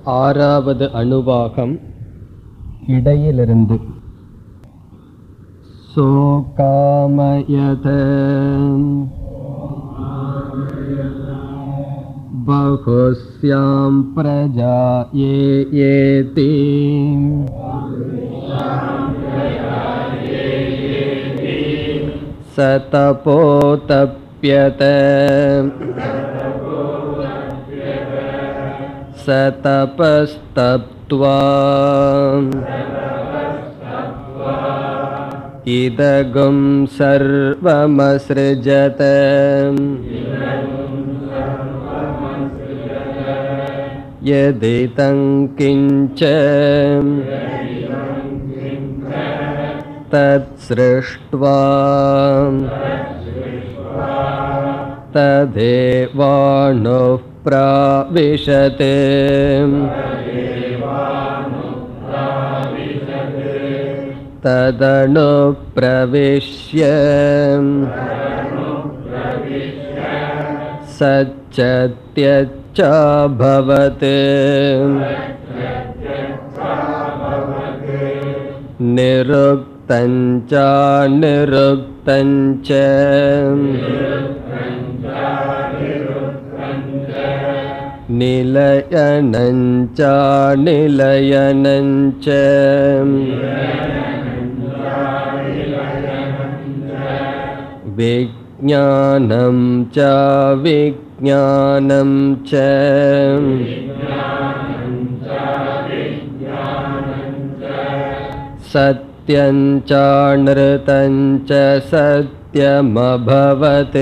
ஆறாவது அணுவாகம் இடையிலிருந்து சோகாமயத बहुस्यां प्रजा ये येति स तपोतप्यत स तपस्तप्त्वा इदगुं सर्वमसृजत यदितं किञ्च तत्सृष्ट्वा तदेवाणुः प्राविशत् तदनुप्रविश्य सच्चत्यच्चाभवत् निरुक्तञ्च निरुक्तञ्च निलयनञ्च निलयनञ्च विज्ञानं च विज्ञानं च सत्यं च नृतं च सत्यमभवत्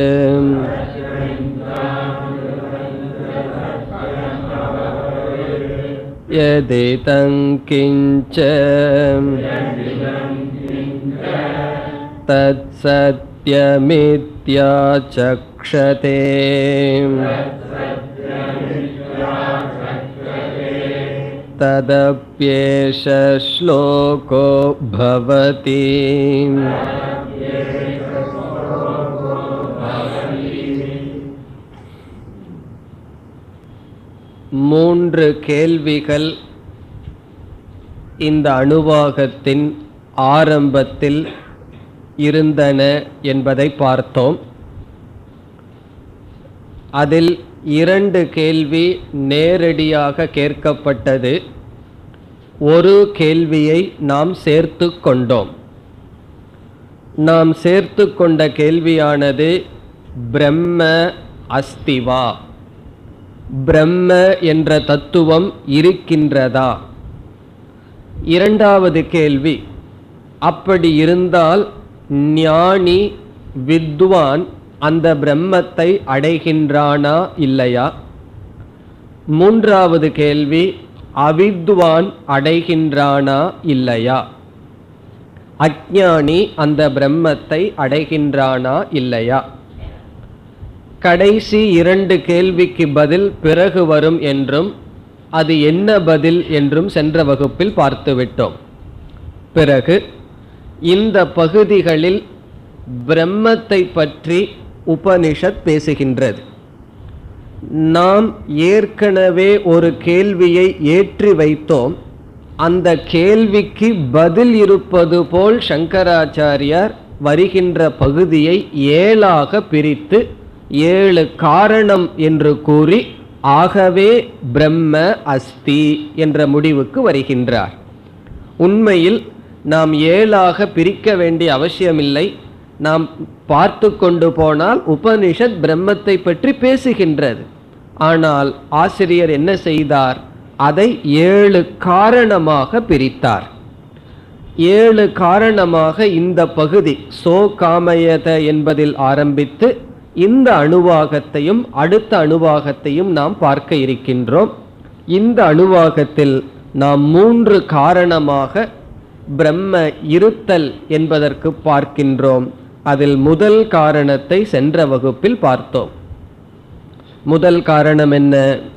यदितं किञ्च तत्सत्यमित्याचक्षते तदप्येष श्लोको भवति மூன்று கேள்விகள் இந்த அணுவாகத்தின் ஆரம்பத்தில் இருந்தன என்பதை பார்த்தோம் அதில் இரண்டு கேள்வி நேரடியாக கேட்கப்பட்டது ஒரு கேள்வியை நாம் சேர்த்து கொண்டோம் நாம் சேர்த்து கொண்ட கேள்வியானது பிரம்ம அஸ்திவா பிரம்ம என்ற தத்துவம் இருக்கின்றதா இரண்டாவது கேள்வி அப்படி இருந்தால் ஞானி வித்வான் அந்த பிரம்மத்தை அடைகின்றானா இல்லையா மூன்றாவது கேள்வி அவித்வான் அடைகின்றானா இல்லையா அஜ்ஞானி அந்த பிரம்மத்தை அடைகின்றானா இல்லையா கடைசி இரண்டு கேள்விக்கு பதில் பிறகு வரும் என்றும் அது என்ன பதில் என்றும் சென்ற வகுப்பில் பார்த்துவிட்டோம் பிறகு இந்த பகுதிகளில் பிரம்மத்தை பற்றி உபனிஷத் பேசுகின்றது நாம் ஏற்கனவே ஒரு கேள்வியை ஏற்றி வைத்தோம் அந்த கேள்விக்கு பதில் இருப்பது போல் சங்கராச்சாரியார் வருகின்ற பகுதியை ஏழாக பிரித்து ஏழு காரணம் என்று கூறி ஆகவே பிரம்ம அஸ்தி என்ற முடிவுக்கு வருகின்றார் உண்மையில் நாம் ஏழாக பிரிக்க வேண்டிய அவசியமில்லை நாம் பார்த்து கொண்டு போனால் உபனிஷத் பிரம்மத்தை பற்றி பேசுகின்றது ஆனால் ஆசிரியர் என்ன செய்தார் அதை ஏழு காரணமாக பிரித்தார் ஏழு காரணமாக இந்த பகுதி சோ காமயத என்பதில் ஆரம்பித்து இந்த அணுவாகத்தையும் அடுத்த அணுவாகத்தையும் நாம் பார்க்க இருக்கின்றோம் இந்த அணுவாகத்தில் நாம் மூன்று காரணமாக பிரம்ம இருத்தல் என்பதற்கு பார்க்கின்றோம் அதில் முதல் காரணத்தை சென்ற வகுப்பில் பார்த்தோம் முதல் காரணம் என்ன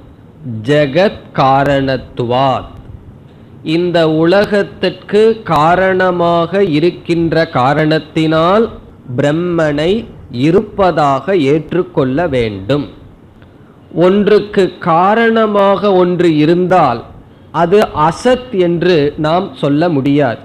ஜெகத் காரணத்துவாத் இந்த உலகத்திற்கு காரணமாக இருக்கின்ற காரணத்தினால் பிரம்மனை இருப்பதாக ஏற்றுக்கொள்ள வேண்டும் ஒன்றுக்கு காரணமாக ஒன்று இருந்தால் அது அசத் என்று நாம் சொல்ல முடியாது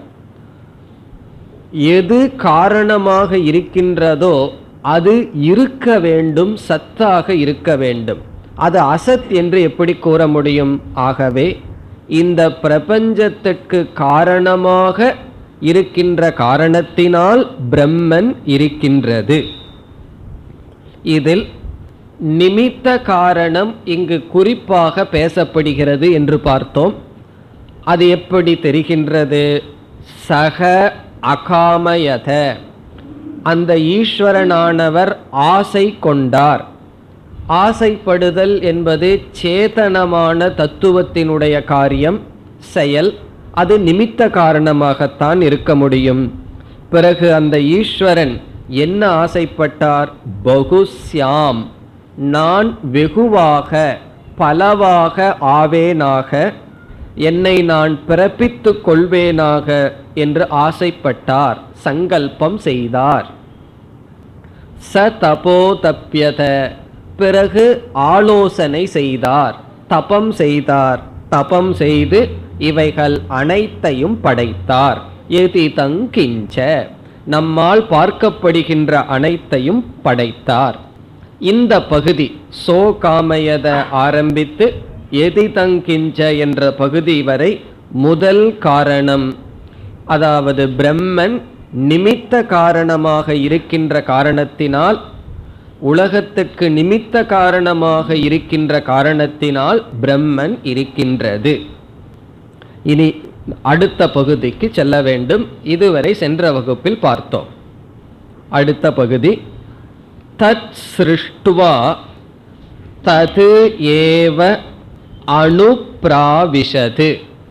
எது காரணமாக இருக்கின்றதோ அது இருக்க வேண்டும் சத்தாக இருக்க வேண்டும் அது அசத் என்று எப்படி கூற முடியும் ஆகவே இந்த பிரபஞ்சத்திற்கு காரணமாக இருக்கின்ற காரணத்தினால் பிரம்மன் இருக்கின்றது இதில் நிமித்த காரணம் இங்கு குறிப்பாக பேசப்படுகிறது என்று பார்த்தோம் அது எப்படி தெரிகின்றது சக அகாமயத அந்த ஈஸ்வரனானவர் ஆசை கொண்டார் ஆசைப்படுதல் என்பது சேதனமான தத்துவத்தினுடைய காரியம் செயல் அது நிமித்த காரணமாகத்தான் இருக்க முடியும் பிறகு அந்த ஈஸ்வரன் என்ன ஆசைப்பட்டார் பகுஸ்யாம் நான் வெகுவாக பலவாக ஆவேனாக என்னை நான் பிறப்பித்துக் கொள்வேனாக என்று ஆசைப்பட்டார் சங்கல்பம் செய்தார் ச தபோ தப்பியத பிறகு ஆலோசனை செய்தார் தபம் செய்தார் தபம் செய்து இவைகள் அனைத்தையும் படைத்தார் எதி தங்கிஞ்ச நம்மால் பார்க்கப்படுகின்ற அனைத்தையும் படைத்தார் இந்த பகுதி சோ காமயத ஆரம்பித்து எதி தங்கிஞ்ச என்ற பகுதி வரை முதல் காரணம் அதாவது பிரம்மன் நிமித்த காரணமாக இருக்கின்ற காரணத்தினால் உலகத்துக்கு நிமித்த காரணமாக இருக்கின்ற காரணத்தினால் பிரம்மன் இருக்கின்றது இனி அடுத்த பகுதிக்கு செல்ல வேண்டும் இதுவரை சென்ற வகுப்பில் பார்த்தோம் அடுத்த பகுதி தத் சிருஷ்டுவா தது ஏவ அணுப்ராவிஷது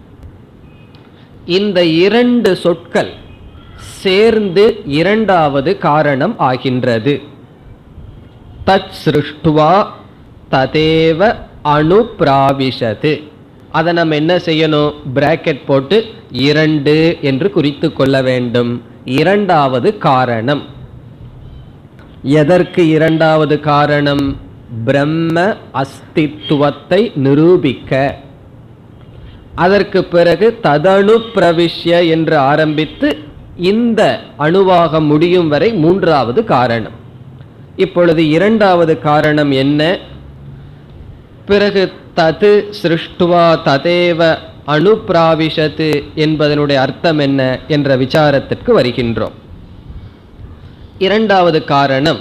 இந்த இரண்டு சொற்கள் சேர்ந்து இரண்டாவது காரணம் ஆகின்றது தத் சிருஷ்டுவா ததேவ அணுப்ராவிஷது அதை நம்ம என்ன செய்யணும் பிராக்கெட் போட்டு இரண்டு என்று குறித்து கொள்ள வேண்டும் இரண்டாவது காரணம் எதற்கு இரண்டாவது காரணம் பிரம்ம அஸ்தித்துவத்தை நிரூபிக்க அதற்கு பிறகு ததணு பிரவிஷ்ய என்று ஆரம்பித்து இந்த அணுவாக முடியும் வரை மூன்றாவது காரணம் இப்பொழுது இரண்டாவது காரணம் என்ன பிறகு தது சிருஷ்டுவா ததேவ அணுப்பிராவிஷத்து என்பதனுடைய அர்த்தம் என்ன என்ற விசாரத்திற்கு வருகின்றோம் இரண்டாவது காரணம்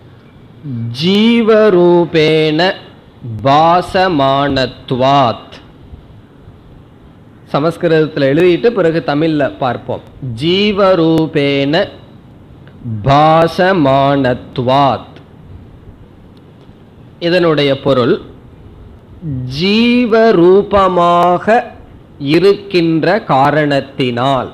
ஜீவரூபேண பாசமானத்வாத் சமஸ்கிருதத்தில் எழுதிட்டு பிறகு தமிழ்ல பார்ப்போம் ஜீவரூபேண பாசமானத்வாத் இதனுடைய பொருள் ஜீவரூபமாக இருக்கின்ற காரணத்தினால்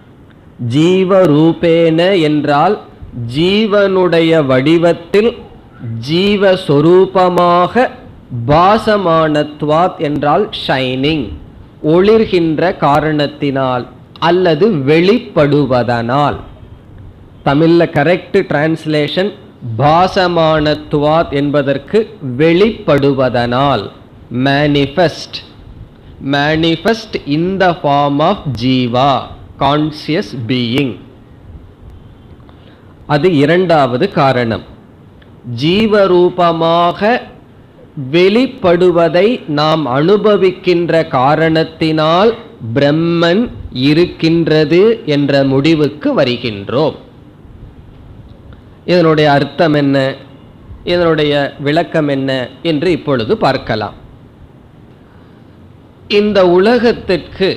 ஜீவரூபேன என்றால் ஜீவனுடைய வடிவத்தில் ஜீவஸ்வரூபமாக பாசமானத்வாத் என்றால் ஷைனிங் ஒளிர்கின்ற காரணத்தினால் அல்லது வெளிப்படுவதனால் தமிழ்ல கரெக்ட் டிரான்ஸ்லேஷன் பாசமானத்துவாத் என்பதற்கு வெளிப்படுவதனால் manifest manifest in the form of jiva conscious being அது இரண்டாவது காரணம் ஜீவரூபமாக வெளிப்படுவதை நாம் அனுபவிக்கின்ற காரணத்தினால் பிரம்மன் இருக்கின்றது என்ற முடிவுக்கு வருகின்றோம் இதனுடைய அர்த்தம் என்ன இதனுடைய விளக்கம் என்ன என்று இப்பொழுது பார்க்கலாம் இந்த உலகத்திற்கு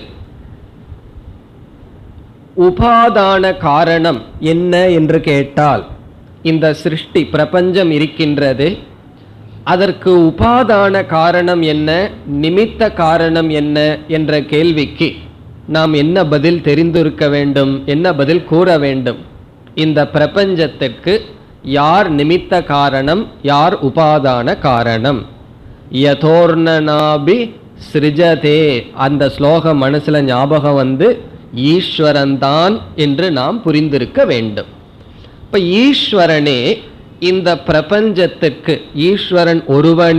உபாதான காரணம் என்ன என்று கேட்டால் இந்த சிருஷ்டி பிரபஞ்சம் இருக்கின்றது அதற்கு உபாதான காரணம் என்ன நிமித்த காரணம் என்ன என்ற கேள்விக்கு நாம் என்ன பதில் தெரிந்திருக்க வேண்டும் என்ன பதில் கூற வேண்டும் இந்த பிரபஞ்சத்திற்கு யார் நிமித்த காரணம் யார் உபாதான காரணம் யதோர்ணனாபி சிருஜதே அந்த ஸ்லோகம் மனசுல ஞாபகம் வந்து ஈஸ்வரன் தான் என்று நாம் புரிந்திருக்க வேண்டும் இப்ப ஈஸ்வரனே இந்த பிரபஞ்சத்திற்கு ஈஸ்வரன் ஒருவனே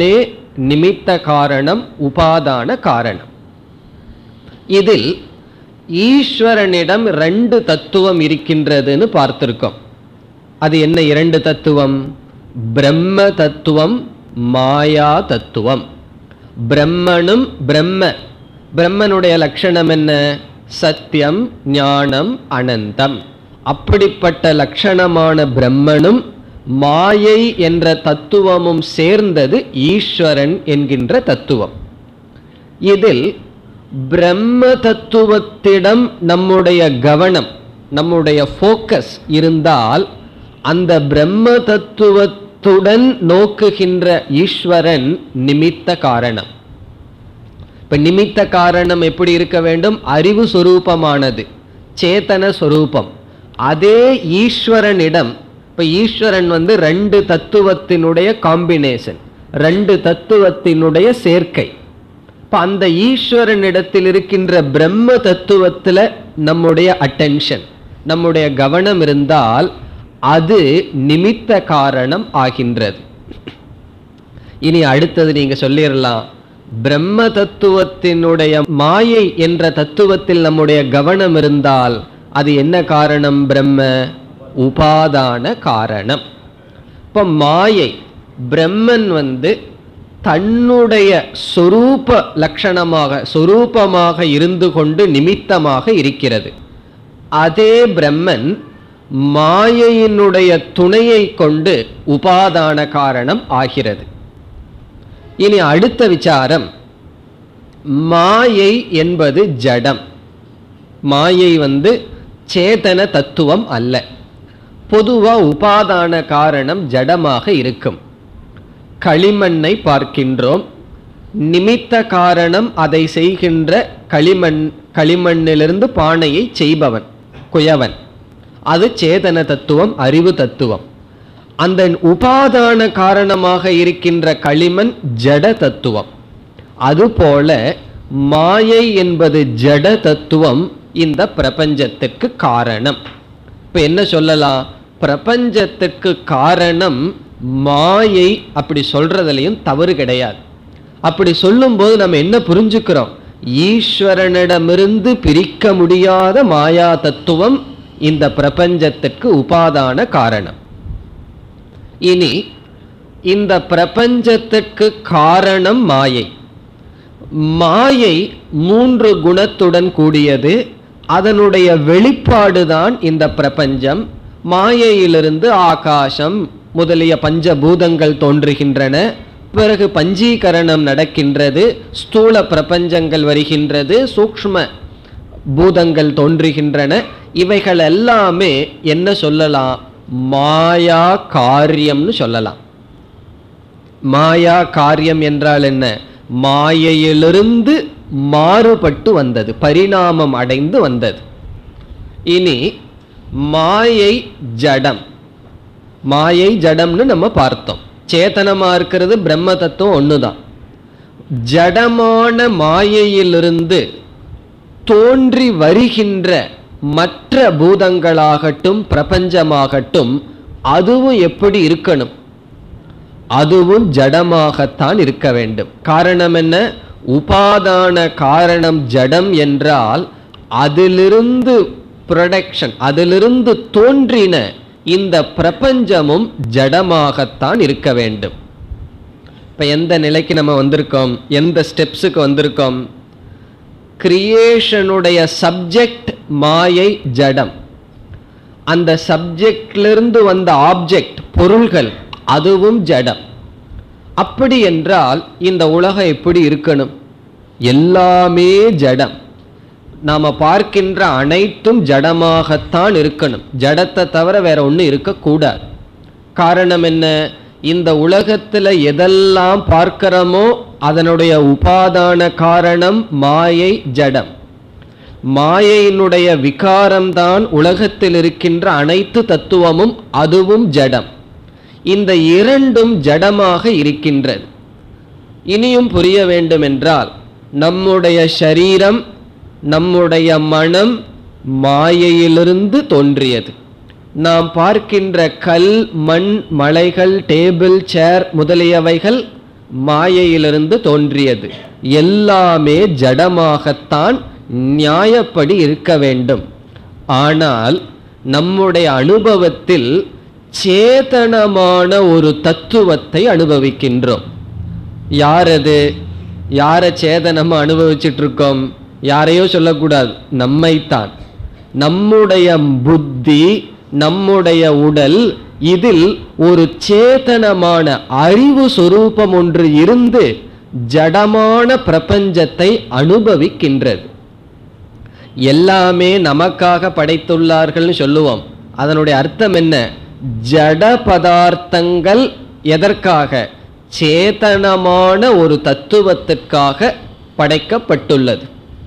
நிமித்த காரணம் உபாதான காரணம் இதில் ஈஸ்வரனிடம் ரெண்டு தத்துவம் இருக்கின்றதுன்னு பார்த்திருக்கோம் அது என்ன இரண்டு தத்துவம் பிரம்ம தத்துவம் மாயா தத்துவம் பிரம்மனும் பிரம்ம பிரம்மனுடைய லட்சணம் என்ன சத்தியம் ஞானம் அனந்தம் அப்படிப்பட்ட லட்சணமான பிரம்மனும் மாயை என்ற தத்துவமும் சேர்ந்தது ஈஸ்வரன் என்கின்ற தத்துவம் இதில் பிரம்ம தத்துவத்திடம் நம்முடைய கவனம் நம்முடைய ஃபோக்கஸ் இருந்தால் அந்த பிரம்ம தத்துவத்துடன் நோக்குகின்ற ஈஸ்வரன் நிமித்த காரணம் இப்ப நிமித்த காரணம் எப்படி இருக்க வேண்டும் அறிவு சொரூபமானது சேத்தன சொரூபம் அதே ஈஸ்வரனிடம் இப்ப ஈஸ்வரன் வந்து ரெண்டு தத்துவத்தினுடைய காம்பினேஷன் ரெண்டு தத்துவத்தினுடைய சேர்க்கை இப்ப அந்த ஈஸ்வரனிடத்தில் இருக்கின்ற பிரம்ம தத்துவத்துல நம்முடைய அட்டென்ஷன் நம்முடைய கவனம் இருந்தால் அது நிமித்த காரணம் ஆகின்றது இனி அடுத்தது நீங்க சொல்லிடலாம் பிரம்ம தத்துவத்தினுடைய மாயை என்ற தத்துவத்தில் நம்முடைய கவனம் இருந்தால் அது என்ன காரணம் பிரம்ம உபாதான காரணம் இப்ப மாயை பிரம்மன் வந்து தன்னுடைய சொரூப லட்சணமாக சொரூபமாக இருந்து கொண்டு நிமித்தமாக இருக்கிறது அதே பிரம்மன் மாயையினுடைய துணையை கொண்டு உபாதான காரணம் ஆகிறது இனி அடுத்த விசாரம் மாயை என்பது ஜடம் மாயை வந்து சேதன தத்துவம் அல்ல பொதுவா உபாதான காரணம் ஜடமாக இருக்கும் களிமண்ணை பார்க்கின்றோம் நிமித்த காரணம் அதை செய்கின்ற களிமண் களிமண்ணிலிருந்து பானையை செய்பவன் குயவன் அது சேதன தத்துவம் அறிவு தத்துவம் அந்த உபாதான காரணமாக இருக்கின்ற களிமண் ஜட தத்துவம் அதுபோல மாயை என்பது ஜட தத்துவம் இந்த பிரபஞ்சத்திற்கு காரணம் இப்ப என்ன சொல்லலாம் பிரபஞ்சத்திற்கு காரணம் மாயை அப்படி சொல்றதுலயும் தவறு கிடையாது அப்படி சொல்லும்போது நம்ம என்ன புரிஞ்சுக்கிறோம் ஈஸ்வரனிடமிருந்து பிரிக்க முடியாத மாயா தத்துவம் இந்த பிரபஞ்சத்திற்கு உபாதான காரணம் இனி இந்த பிரபஞ்சத்திற்கு காரணம் மாயை மாயை மூன்று குணத்துடன் கூடியது அதனுடைய வெளிப்பாடுதான் இந்த பிரபஞ்சம் மாயையிலிருந்து ஆகாசம் முதலிய பஞ்சபூதங்கள் தோன்றுகின்றன பிறகு பஞ்சீகரணம் நடக்கின்றது ஸ்தூல பிரபஞ்சங்கள் வருகின்றது சூக்ஷ்ம பூதங்கள் தோன்றுகின்றன இவைகள் எல்லாமே என்ன சொல்லலாம் மாயா காரியம்னு சொல்லலாம் மாயா காரியம் என்றால் என்ன மாயையிலிருந்து மாறுபட்டு வந்தது பரிணாமம் அடைந்து வந்தது இனி மாயை ஜடம் மாயை ஜடம்னு நம்ம பார்த்தோம் சேத்தனமா இருக்கிறது பிரம்ம தத்துவம் ஒண்ணுதான் ஜடமான மாயையிலிருந்து தோன்றி வருகின்ற மற்ற பூதங்களாகட்டும் பிரபஞ்சமாகட்டும் அதுவும் எப்படி இருக்கணும் அதுவும் ஜடமாகத்தான் இருக்க வேண்டும் காரணம் என்ன உபாதான காரணம் ஜடம் என்றால் அதிலிருந்து ப்ரொடக்ஷன் அதிலிருந்து தோன்றின இந்த பிரபஞ்சமும் ஜடமாகத்தான் இருக்க வேண்டும் இப்ப எந்த நிலைக்கு நம்ம வந்திருக்கோம் எந்த ஸ்டெப்ஸுக்கு வந்திருக்கோம் கிரியேஷனுடைய சப்ஜெக்ட் மாயை ஜடம் அந்த சப்ஜெக்ட்லிருந்து வந்த ஆப்ஜெக்ட் பொருள்கள் அதுவும் ஜடம் அப்படி என்றால் இந்த உலகம் எப்படி இருக்கணும் எல்லாமே ஜடம் நாம பார்க்கின்ற அனைத்தும் ஜடமாகத்தான் இருக்கணும் ஜடத்தை தவிர வேற ஒண்ணு இருக்கக்கூடாது காரணம் என்ன இந்த உலகத்துல எதெல்லாம் பார்க்கிறோமோ அதனுடைய உபாதான காரணம் மாயை ஜடம் மாயையினுடைய விகாரம்தான் உலகத்தில் இருக்கின்ற அனைத்து தத்துவமும் அதுவும் ஜடம் இந்த இரண்டும் ஜடமாக இருக்கின்றது இனியும் புரிய வேண்டுமென்றால் நம்முடைய சரீரம் நம்முடைய மனம் மாயையிலிருந்து தோன்றியது நாம் பார்க்கின்ற கல் மண் மலைகள் டேபிள் சேர் முதலியவைகள் மாயையிலிருந்து தோன்றியது எல்லாமே ஜடமாகத்தான் நியாயப்படி இருக்க வேண்டும் ஆனால் நம்முடைய அனுபவத்தில் சேதனமான ஒரு தத்துவத்தை அனுபவிக்கின்றோம் யார் அது யாரை சேதனமா அனுபவிச்சுட்டு இருக்கோம் யாரையோ சொல்லக்கூடாது நம்மைத்தான் நம்முடைய புத்தி நம்முடைய உடல் இதில் ஒரு சேதனமான அறிவு சொரூபம் ஒன்று இருந்து ஜடமான பிரபஞ்சத்தை அனுபவிக்கின்றது எல்லாமே நமக்காக படைத்துள்ளார்கள்னு சொல்லுவோம் அதனுடைய அர்த்தம் என்ன ஜட பதார்த்தங்கள் எதற்காக சேதனமான ஒரு தத்துவத்திற்காக படைக்கப்பட்டுள்ளது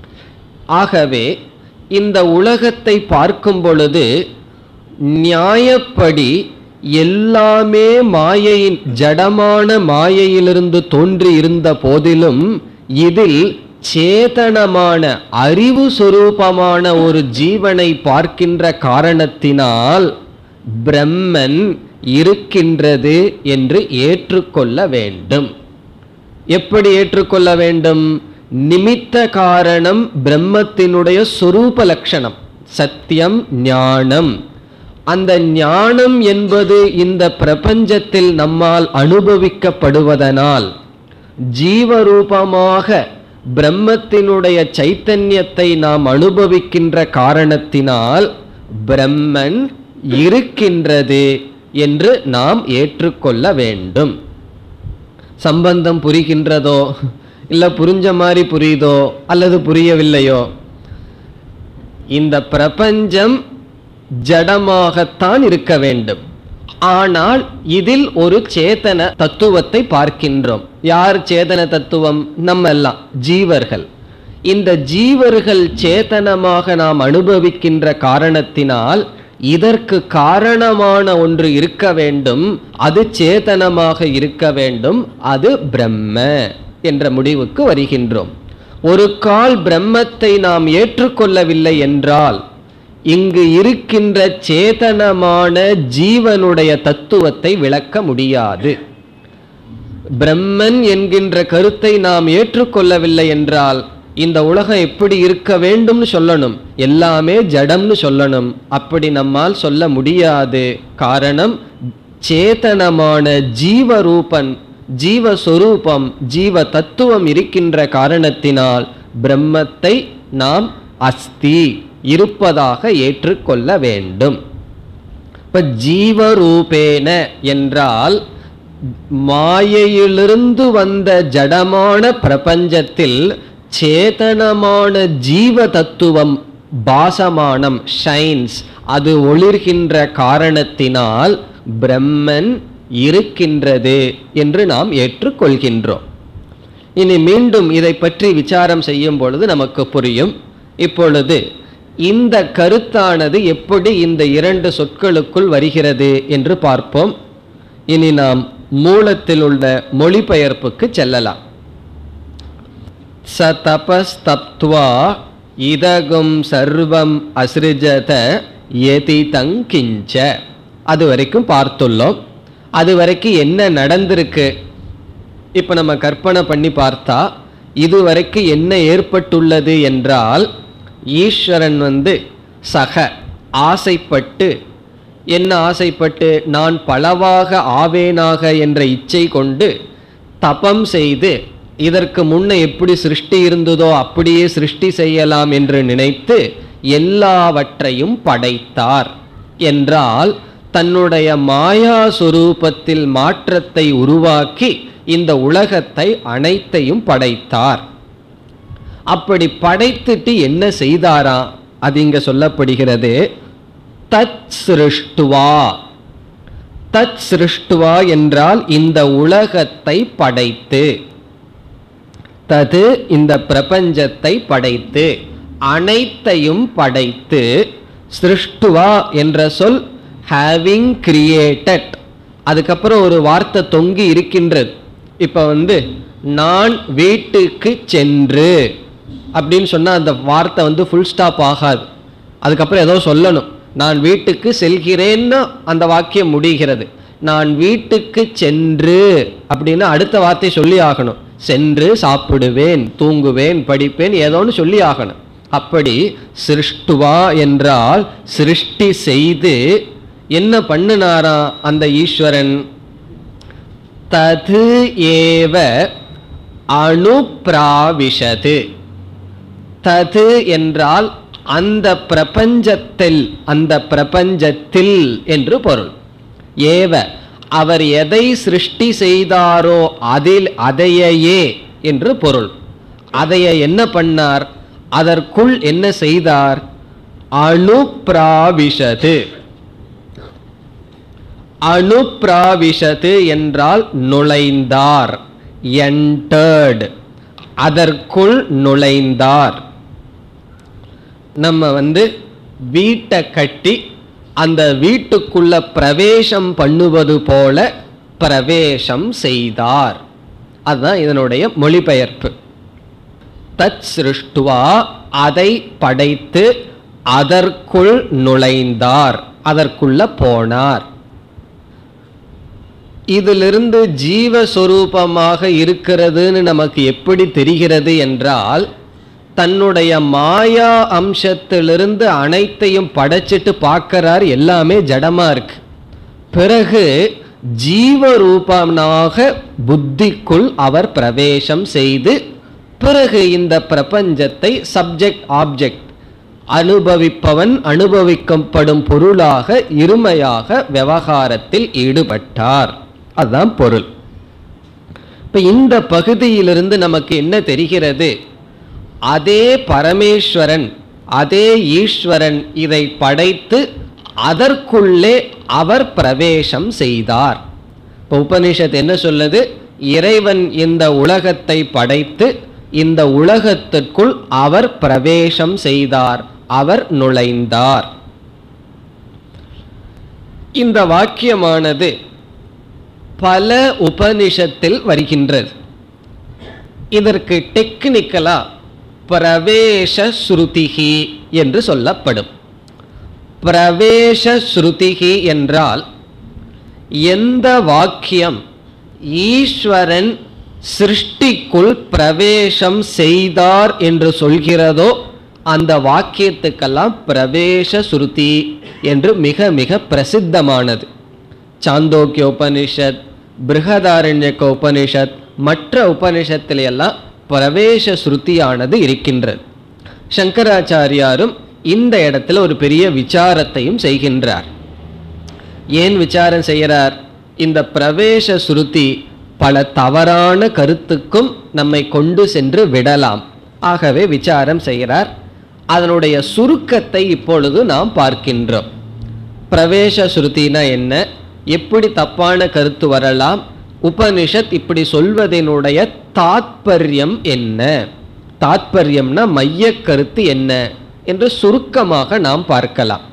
ஆகவே இந்த உலகத்தை பார்க்கும் பொழுது நியாயப்படி எல்லாமே மாயையின் ஜடமான மாயையிலிருந்து தோன்றி இருந்த போதிலும் இதில் சேதனமான அறிவு சொரூபமான ஒரு ஜீவனை பார்க்கின்ற காரணத்தினால் பிரம்மன் இருக்கின்றது என்று ஏற்றுக்கொள்ள வேண்டும் எப்படி ஏற்றுக்கொள்ள வேண்டும் நிமித்த காரணம் பிரம்மத்தினுடைய சொரூப லட்சணம் சத்தியம் ஞானம் அந்த ஞானம் என்பது இந்த பிரபஞ்சத்தில் நம்மால் அனுபவிக்கப்படுவதனால் ஜீவரூபமாக பிரம்மத்தினுடைய சைத்தன்யத்தை நாம் அனுபவிக்கின்ற காரணத்தினால் பிரம்மன் இருக்கின்றது என்று நாம் ஏற்றுக்கொள்ள வேண்டும் சம்பந்தம் புரிகின்றதோ இல்ல புரிஞ்ச மாதிரி புரியுதோ அல்லது புரியவில்லையோ இந்த பிரபஞ்சம் ஜடமாகத்தான் இருக்க வேண்டும் ஆனால் இதில் ஒரு சேதன தத்துவத்தை பார்க்கின்றோம் யார் சேதன தத்துவம் நம்ம எல்லாம் ஜீவர்கள் இந்த ஜீவர்கள் சேதனமாக நாம் அனுபவிக்கின்ற காரணத்தினால் இதற்கு காரணமான ஒன்று இருக்க வேண்டும் அது சேதனமாக இருக்க வேண்டும் அது பிரம்ம என்ற முடிவுக்கு வருகின்றோம் ஒரு கால் பிரம்மத்தை நாம் ஏற்றுக்கொள்ளவில்லை என்றால் இங்கு இருக்கின்ற சேதனமான ஜீவனுடைய தத்துவத்தை விளக்க முடியாது பிரம்மன் என்கின்ற கருத்தை நாம் ஏற்றுக்கொள்ளவில்லை என்றால் இந்த உலகம் எப்படி இருக்க வேண்டும்னு சொல்லணும் எல்லாமே ஜடம்னு சொல்லணும் அப்படி நம்மால் சொல்ல முடியாது காரணம் சேதனமான ஜீவரூபன் ஜீவஸ்வரூபம் ஜீவ தத்துவம் இருக்கின்ற காரணத்தினால் பிரம்மத்தை நாம் அஸ்தி இருப்பதாக ஏற்றுக்கொள்ள வேண்டும் இப்ப ஜீவரூபேன என்றால் மாயையிலிருந்து வந்த ஜடமான பிரபஞ்சத்தில் சேதனமான ஜீவ தத்துவம் பாசமானம் ஷைன்ஸ் அது ஒளிர்கின்ற காரணத்தினால் பிரம்மன் இருக்கின்றது என்று நாம் ஏற்றுக்கொள்கின்றோம் இனி மீண்டும் இதை பற்றி விசாரம் செய்யும் பொழுது நமக்கு புரியும் இப்பொழுது இந்த கருத்தானது எப்படி இந்த இரண்டு சொற்களுக்குள் வருகிறது என்று பார்ப்போம் இனி நாம் மூலத்தில் உள்ள மொழிபெயர்ப்புக்கு செல்லலாம் ச தபஸ்தப்துவா இதகும் சர்வம் அசிருஜத எதி தங்கிஞ்ச அது வரைக்கும் பார்த்துள்ளோம் அது வரைக்கும் என்ன நடந்திருக்கு இப்போ நம்ம கற்பனை பண்ணி பார்த்தா இதுவரைக்கும் என்ன ஏற்பட்டுள்ளது என்றால் ஈஸ்வரன் வந்து சக ஆசைப்பட்டு என்ன ஆசைப்பட்டு நான் பலவாக ஆவேனாக என்ற இச்சை கொண்டு தபம் செய்து இதற்கு முன்ன எப்படி சிருஷ்டி இருந்ததோ அப்படியே சிருஷ்டி செய்யலாம் என்று நினைத்து எல்லாவற்றையும் படைத்தார் என்றால் தன்னுடைய மாயா சொரூபத்தில் மாற்றத்தை உருவாக்கி இந்த உலகத்தை அனைத்தையும் படைத்தார் அப்படி படைத்துட்டு என்ன செய்தாரா அது இங்க சொல்லப்படுகிறது தத் சிருஷ்டுவா தத் சிருஷ்டுவா என்றால் இந்த உலகத்தை படைத்து தது இந்த பிரபஞ்சத்தை படைத்து அனைத்தையும் படைத்து சிருஷ்டுவா என்ற சொல் ஹேவிங் கிரியேட்டட் அதுக்கப்புறம் ஒரு வார்த்தை தொங்கி இருக்கின்றது இப்போ வந்து நான் வீட்டுக்கு சென்று அப்படின்னு சொன்னால் அந்த வார்த்தை வந்து ஃபுல் ஸ்டாப் ஆகாது அதுக்கப்புறம் ஏதோ சொல்லணும் நான் வீட்டுக்கு செல்கிறேன்னு அந்த வாக்கியம் முடிகிறது நான் வீட்டுக்கு சென்று அப்படின்னு அடுத்த வார்த்தை சொல்லி ஆகணும் சென்று சாப்பிடுவேன் தூங்குவேன் படிப்பேன் ஏதோன்னு சொல்லி ஆகணும் அப்படி சிருஷ்டுவா என்றால் சிருஷ்டி செய்து என்ன பண்ணினாராம் அந்த ஈஸ்வரன் தது ஏவ அணுப்பிராவிஷது தது என்றால் அந்த பிரபஞ்சத்தில் அந்த பிரபஞ்சத்தில் என்று பொருள் ஏவ அவர் எதை சிருஷ்டி செய்தாரோ அதில் அதையே என்று பொருள் அதைய என்ன பண்ணார் அதற்குள் என்ன செய்தார் அணுப்பிராவிஷது அணுப்பிராவிஷது என்றால் நுழைந்தார் என்டர்டு அதற்குள் நுழைந்தார் நம்ம வந்து வீட்டை கட்டி அந்த வீட்டுக்குள்ள பிரவேசம் பண்ணுவது போல பிரவேசம் செய்தார் அதுதான் இதனுடைய மொழிபெயர்ப்பு தத் சிருஷ்டுவா அதை படைத்து அதற்குள் நுழைந்தார் அதற்குள்ள போனார் இதிலிருந்து ஜீவஸ்வரூபமாக இருக்கிறதுன்னு நமக்கு எப்படி தெரிகிறது என்றால் தன்னுடைய மாயா அம்சத்திலிருந்து அனைத்தையும் படைச்சிட்டு பார்க்கறார் எல்லாமே ஜடமா இருக்கு பிறகு ஜீவரூபனாக புத்திக்குள் அவர் பிரவேசம் செய்து பிறகு இந்த பிரபஞ்சத்தை சப்ஜெக்ட் ஆப்ஜெக்ட் அனுபவிப்பவன் அனுபவிக்கப்படும் பொருளாக இருமையாக விவகாரத்தில் ஈடுபட்டார் அதுதான் பொருள் இப்ப இந்த பகுதியிலிருந்து நமக்கு என்ன தெரிகிறது அதே பரமேஸ்வரன் அதே ஈஸ்வரன் இதை படைத்து அதற்குள்ளே அவர் பிரவேசம் செய்தார் இப்போ உபனிஷத் என்ன சொல்லுது இறைவன் இந்த உலகத்தை படைத்து இந்த உலகத்திற்குள் அவர் பிரவேசம் செய்தார் அவர் நுழைந்தார் இந்த வாக்கியமானது பல உபனிஷத்தில் வருகின்றது இதற்கு டெக்னிக்கலா பிரவேச ஸ்ருதிகி என்று சொல்லப்படும் பிரவேச ஸ்ருதிகி என்றால் எந்த வாக்கியம் ஈஸ்வரன் சிருஷ்டிக்குள் பிரவேசம் செய்தார் என்று சொல்கிறதோ அந்த வாக்கியத்துக்கெல்லாம் பிரவேச ஸ்ருதி என்று மிக மிக பிரசித்தமானது சாந்தோக்கிய உபனிஷத் பிருகதாரண்யக்க உபனிஷத் மற்ற உபனிஷத்தில எல்லாம் பிரவேச ஸ்ருதியானது இருக்கின்றது சங்கராச்சாரியாரும் இந்த இடத்துல ஒரு பெரிய விசாரத்தையும் செய்கின்றார் ஏன் விசாரம் செய்கிறார் இந்த பிரவேச ஸ்ருதி பல தவறான கருத்துக்கும் நம்மை கொண்டு சென்று விடலாம் ஆகவே விசாரம் செய்கிறார் அதனுடைய சுருக்கத்தை இப்பொழுது நாம் பார்க்கின்றோம் பிரவேச ஸ்ருதினா என்ன எப்படி தப்பான கருத்து வரலாம் உபனிஷத் இப்படி சொல்வதனுடைய தாத்பரியம் என்ன தாத்பரியம்னா மைய கருத்து என்ன என்று சுருக்கமாக நாம் பார்க்கலாம்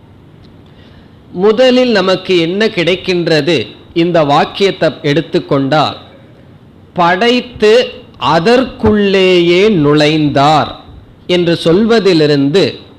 முதலில் நமக்கு என்ன கிடைக்கின்றது இந்த வாக்கியத்தை எடுத்துக்கொண்டால் படைத்து அதற்குள்ளேயே நுழைந்தார் என்று சொல்வதிலிருந்து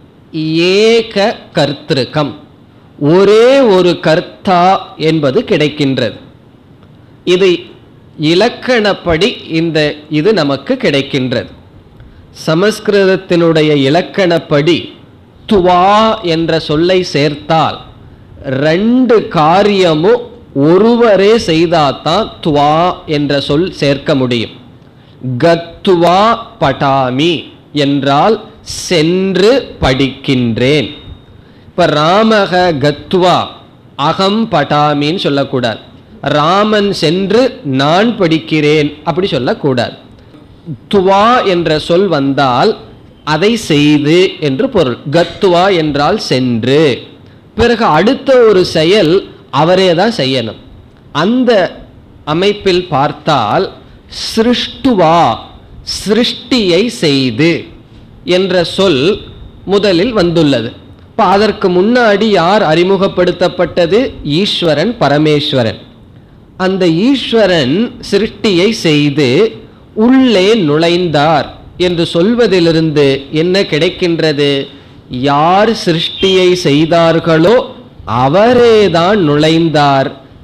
ஏக கர்த்திருக்கம் ஒரே ஒரு கர்த்தா என்பது கிடைக்கின்றது இது இலக்கணப்படி இந்த இது நமக்கு கிடைக்கின்றது சமஸ்கிருதத்தினுடைய இலக்கணப்படி துவா என்ற சொல்லை சேர்த்தால் ரெண்டு காரியமும் ஒருவரே செய்தாதான் துவா என்ற சொல் சேர்க்க முடியும் கத்துவா படாமி என்றால் சென்று படிக்கின்றேன் இப்ப ராமக கத்துவா அகம் படாமின்னு சொல்லக்கூடாது ராமன் சென்று நான் படிக்கிறேன் அப்படி சொல்லக்கூடாது துவா என்ற சொல் வந்தால் அதை செய்து என்று பொருள் கத்துவா என்றால் சென்று பிறகு அடுத்த ஒரு செயல் அவரே தான் செய்யணும் அந்த அமைப்பில் பார்த்தால் சிருஷ்டுவா சிருஷ்டியை செய்து என்ற சொல் முதலில் வந்துள்ளது இப்போ அதற்கு முன்னாடி யார் அறிமுகப்படுத்தப்பட்டது ஈஸ்வரன் பரமேஸ்வரன் அந்த ஈஸ்வரன் சிருஷ்டியை செய்து உள்ளே நுழைந்தார் என்று சொல்வதிலிருந்து என்ன கிடைக்கின்றது யார் சிருஷ்டியை செய்தார்களோ அவரேதான் நுழைந்தார்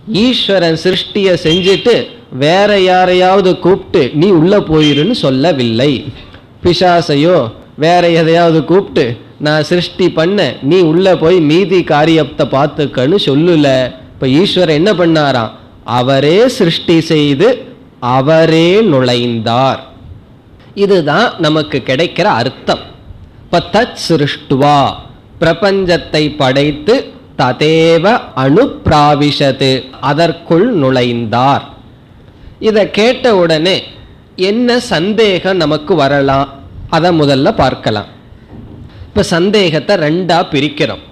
ஈஸ்வரன் சிருஷ்டியை செஞ்சுட்டு வேற யாரையாவது கூப்பிட்டு நீ உள்ள போயிருன்னு சொல்லவில்லை பிசாசையோ வேற எதையாவது கூப்பிட்டு நான் சிருஷ்டி பண்ண நீ உள்ள போய் மீதி காரியத்தை பார்த்துக்கன்னு சொல்லல இப்ப ஈஸ்வரன் என்ன பண்ணாராம் அவரே சிருஷ்டி செய்து அவரே நுழைந்தார் இதுதான் நமக்கு கிடைக்கிற அர்த்தம் இப்ப தத் சிருஷ்டுவா பிரபஞ்சத்தை படைத்து ததேவ அணுப்பிராவிஷது அதற்குள் நுழைந்தார் இதை கேட்ட உடனே என்ன சந்தேகம் நமக்கு வரலாம் அதை முதல்ல பார்க்கலாம் இப்ப சந்தேகத்தை ரெண்டா பிரிக்கிறோம்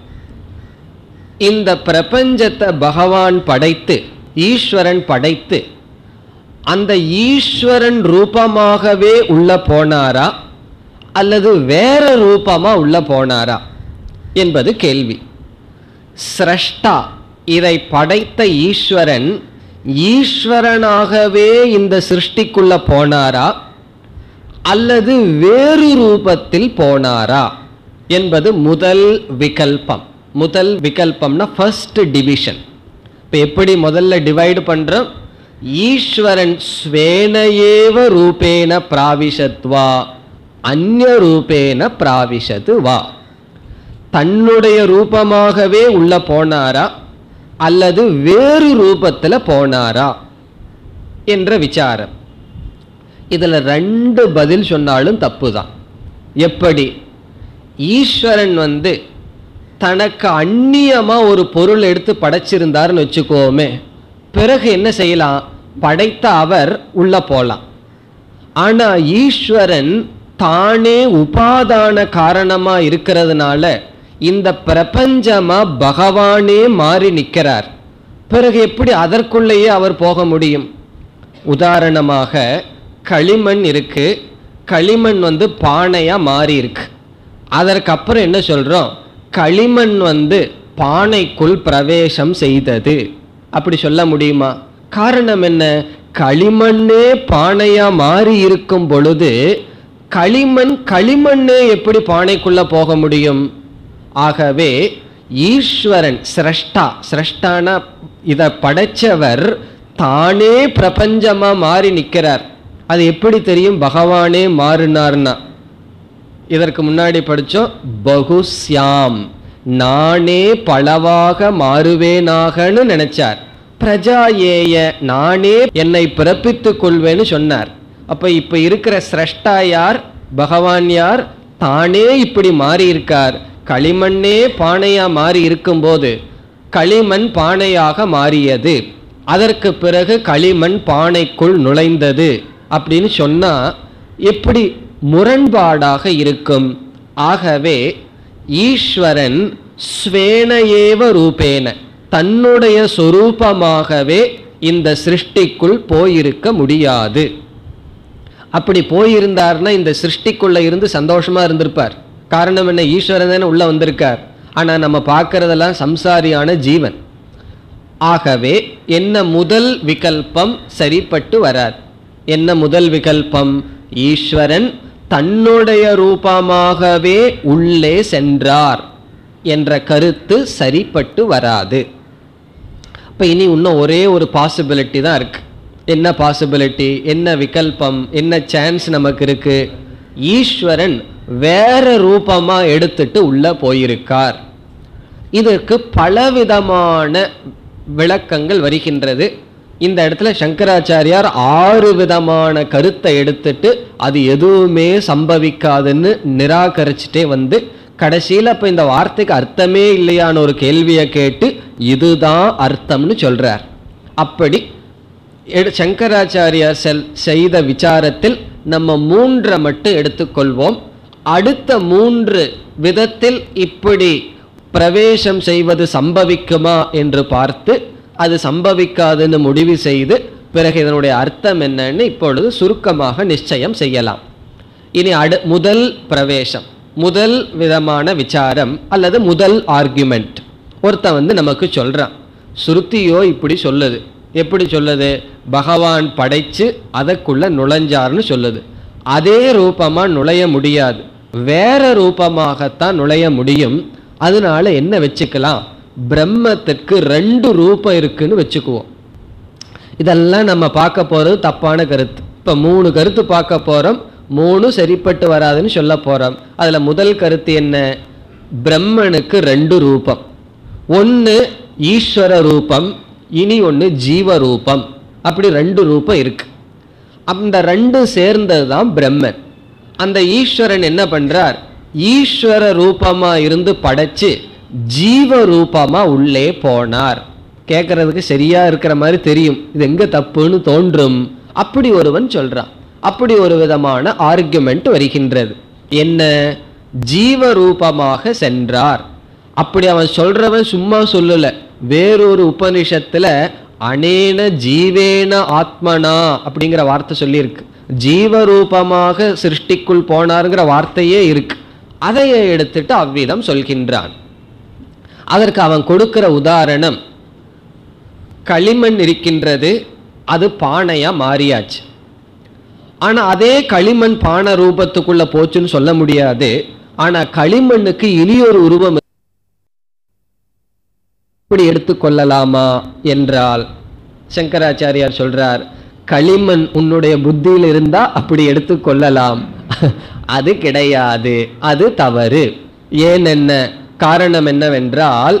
இந்த பிரபஞ்சத்தை பகவான் படைத்து ஈஸ்வரன் படைத்து அந்த ஈஸ்வரன் ரூபமாகவே உள்ள போனாரா அல்லது வேற ரூபமா உள்ள போனாரா என்பது கேள்வி சிரஷ்டா இதை படைத்த ஈஸ்வரன் ஈஸ்வரனாகவே இந்த சிருஷ்டிக்குள்ள போனாரா அல்லது வேறு ரூபத்தில் போனாரா என்பது முதல் விகல்பம் முதல் விகல்பம்னா ஃபர்ஸ்ட் டிவிஷன் இப்போ எப்படி முதல்ல டிவைடு பண்றோம் ஈஸ்வரன் ஸ்வேனையேவ ரூபேன பிராவிஷத்வா அந்நிய ரூபேன பிராவிஷது வா தன்னுடைய ரூபமாகவே உள்ள போனாரா அல்லது வேறு ரூபத்துல போனாரா என்ற விசாரம் இதுல ரெண்டு பதில் சொன்னாலும் தப்பு தான் எப்படி ஈஸ்வரன் வந்து தனக்கு அந்நியமா ஒரு பொருள் எடுத்து படைச்சிருந்தாருன்னு வச்சுக்கோமே பிறகு என்ன செய்யலாம் படைத்த அவர் உள்ள போலாம் ஆனா ஈஸ்வரன் தானே உபாதான காரணமா இருக்கிறதுனால இந்த பிரபஞ்சமா பகவானே மாறி நிற்கிறார் பிறகு எப்படி அதற்குள்ளேயே அவர் போக முடியும் உதாரணமாக களிமண் இருக்கு களிமண் வந்து பானையா மாறி இருக்கு அதற்கப்புறம் என்ன சொல்றோம் களிமண் வந்து பானைக்குள் பிரவேசம் செய்தது அப்படி சொல்ல முடியுமா காரணம் என்ன களிமண்ணே பானையா மாறி இருக்கும் பொழுது களிமண் களிமண்ணே எப்படி பானைக்குள்ள போக முடியும் ஆகவே ஈஸ்வரன் சிரஷ்டா சிரஷ்டானா இதை படைச்சவர் தானே பிரபஞ்சமா மாறி நிற்கிறார் அது எப்படி தெரியும் பகவானே மாறினார்னா இதற்கு முன்னாடி படிச்சோம் பகுஸ்யாம் நானே பலவாக மாறுவேனாகன்னு நினைச்சார் பிரஜா ஏய நானே என்னை பிறப்பித்துக் கொள்வேன்னு சொன்னார் அப்ப இப்ப இருக்கிற சிரஷ்டா யார் பகவான் யார் தானே இப்படி மாறி இருக்கார் களிமண்ணே பானையா மாறி இருக்கும்போது களிமண் பானையாக மாறியது அதற்கு பிறகு களிமண் பானைக்குள் நுழைந்தது அப்படின்னு சொன்னா எப்படி முரண்பாடாக இருக்கும் ஆகவே ஈஸ்வரன் ஸ்வேனையேவ ரூபேன தன்னுடைய சொரூபமாகவே இந்த சிருஷ்டிக்குள் போயிருக்க முடியாது அப்படி போயிருந்தார்னா இந்த சிருஷ்டிக்குள்ள இருந்து சந்தோஷமா இருந்திருப்பார் காரணம் என்ன ஈஸ்வரன் தானே உள்ள வந்திருக்கார் ஆனா நம்ம பார்க்கறதெல்லாம் சம்சாரியான ஜீவன் ஆகவே என்ன முதல் விகல்பம் சரிப்பட்டு வராது என்ன முதல் விகல்பம் ஈஸ்வரன் தன்னுடைய ரூபமாகவே உள்ளே சென்றார் என்ற கருத்து சரிப்பட்டு வராது அப்ப இனி இன்னும் ஒரே ஒரு பாசிபிலிட்டி தான் இருக்கு என்ன பாசிபிலிட்டி என்ன விகல்பம் என்ன சான்ஸ் நமக்கு இருக்கு ஈஸ்வரன் வேற ரூபமா எடுத்துட்டு உள்ள போயிருக்கார் இதற்கு பலவிதமான விளக்கங்கள் வருகின்றது இந்த இடத்துல சங்கராச்சாரியார் ஆறு விதமான கருத்தை எடுத்துட்டு அது எதுவுமே சம்பவிக்காதுன்னு நிராகரிச்சுட்டே வந்து கடைசியில் அப்ப இந்த வார்த்தைக்கு அர்த்தமே இல்லையான ஒரு கேள்வியை கேட்டு இதுதான் அர்த்தம்னு சொல்றார் அப்படி எடு- சங்கராச்சாரியார் செல் செய்த விசாரத்தில் நம்ம மூன்றை மட்டும் எடுத்துக்கொள்வோம் அடுத்த மூன்று விதத்தில் இப்படி பிரவேசம் செய்வது சம்பவிக்குமா என்று பார்த்து அது சம்பவிக்காதுன்னு முடிவு செய்து பிறகு இதனுடைய அர்த்தம் என்னன்னு இப்பொழுது சுருக்கமாக நிச்சயம் செய்யலாம் இனி அடு முதல் பிரவேசம் முதல் விதமான விசாரம் அல்லது முதல் ஆர்குமெண்ட் ஒருத்தன் வந்து நமக்கு சொல்றான் ஸ்ருதியோ இப்படி சொல்லுது எப்படி சொல்லுது பகவான் படைச்சு அதற்குள்ள நுழைஞ்சார்னு சொல்லுது அதே ரூபமா நுழைய முடியாது வேற ரூபமாகத்தான் நுழைய முடியும் அதனால என்ன வச்சுக்கலாம் பிரம்மத்திற்கு ரெண்டு ரூபம் இருக்குன்னு வச்சுக்குவோம் இதெல்லாம் நம்ம பார்க்க போறது தப்பான கருத்து இப்ப மூணு கருத்து பார்க்க போறோம் மூணு சரிப்பட்டு வராதுன்னு சொல்ல போறோம் அதுல முதல் கருத்து என்ன பிரம்மனுக்கு ரெண்டு ரூபம் ஒன்னு ஈஸ்வர ரூபம் இனி ஒன்னு ஜீவ ரூபம் அப்படி ரெண்டு ரூபம் இருக்கு அந்த ரெண்டும் சேர்ந்தது தான் பிரம்மன் அந்த ஈஸ்வரன் என்ன பண்றார் ஈஸ்வர ரூபமா இருந்து படைச்சு ஜீவ ரூபமா உள்ளே போனார் கேட்கறதுக்கு சரியா இருக்கிற மாதிரி தெரியும் இது எங்க தப்புன்னு தோன்றும் அப்படி ஒருவன் சொல்றான் அப்படி ஒரு விதமான ஆர்குமெண்ட் வருகின்றது என்ன ஜீவ ரூபமாக சென்றார் அப்படி அவன் சொல்றவன் சும்மா சொல்லல வேறொரு உபனிஷத்துல அனேன ஜீவேன ஆத்மனா அப்படிங்கிற வார்த்தை சொல்லியிருக்கு ஜீவரூபமாக சிருஷ்டிக்குள் போனாருங்கிற வார்த்தையே இருக்கு அதையே எடுத்துட்டு அவ்விதம் சொல்கின்றான் அதற்கு அவன் கொடுக்கிற உதாரணம் களிமண் இருக்கின்றது அது பானையா மாறியாச்சு ஆனா அதே களிமண் பானை ரூபத்துக்குள்ள போச்சுன்னு சொல்ல முடியாது ஆனா களிமண்ணுக்கு இனியொரு உருவம் இப்படி எடுத்துக்கொள்ளலாமா என்றால் சங்கராச்சாரியார் சொல்றார் களிமண் உன்னுடைய புத்தியில் இருந்தா அப்படி எடுத்துக்கொள்ளலாம் அது கிடையாது அது தவறு ஏன் என்ன காரணம் என்னவென்றால்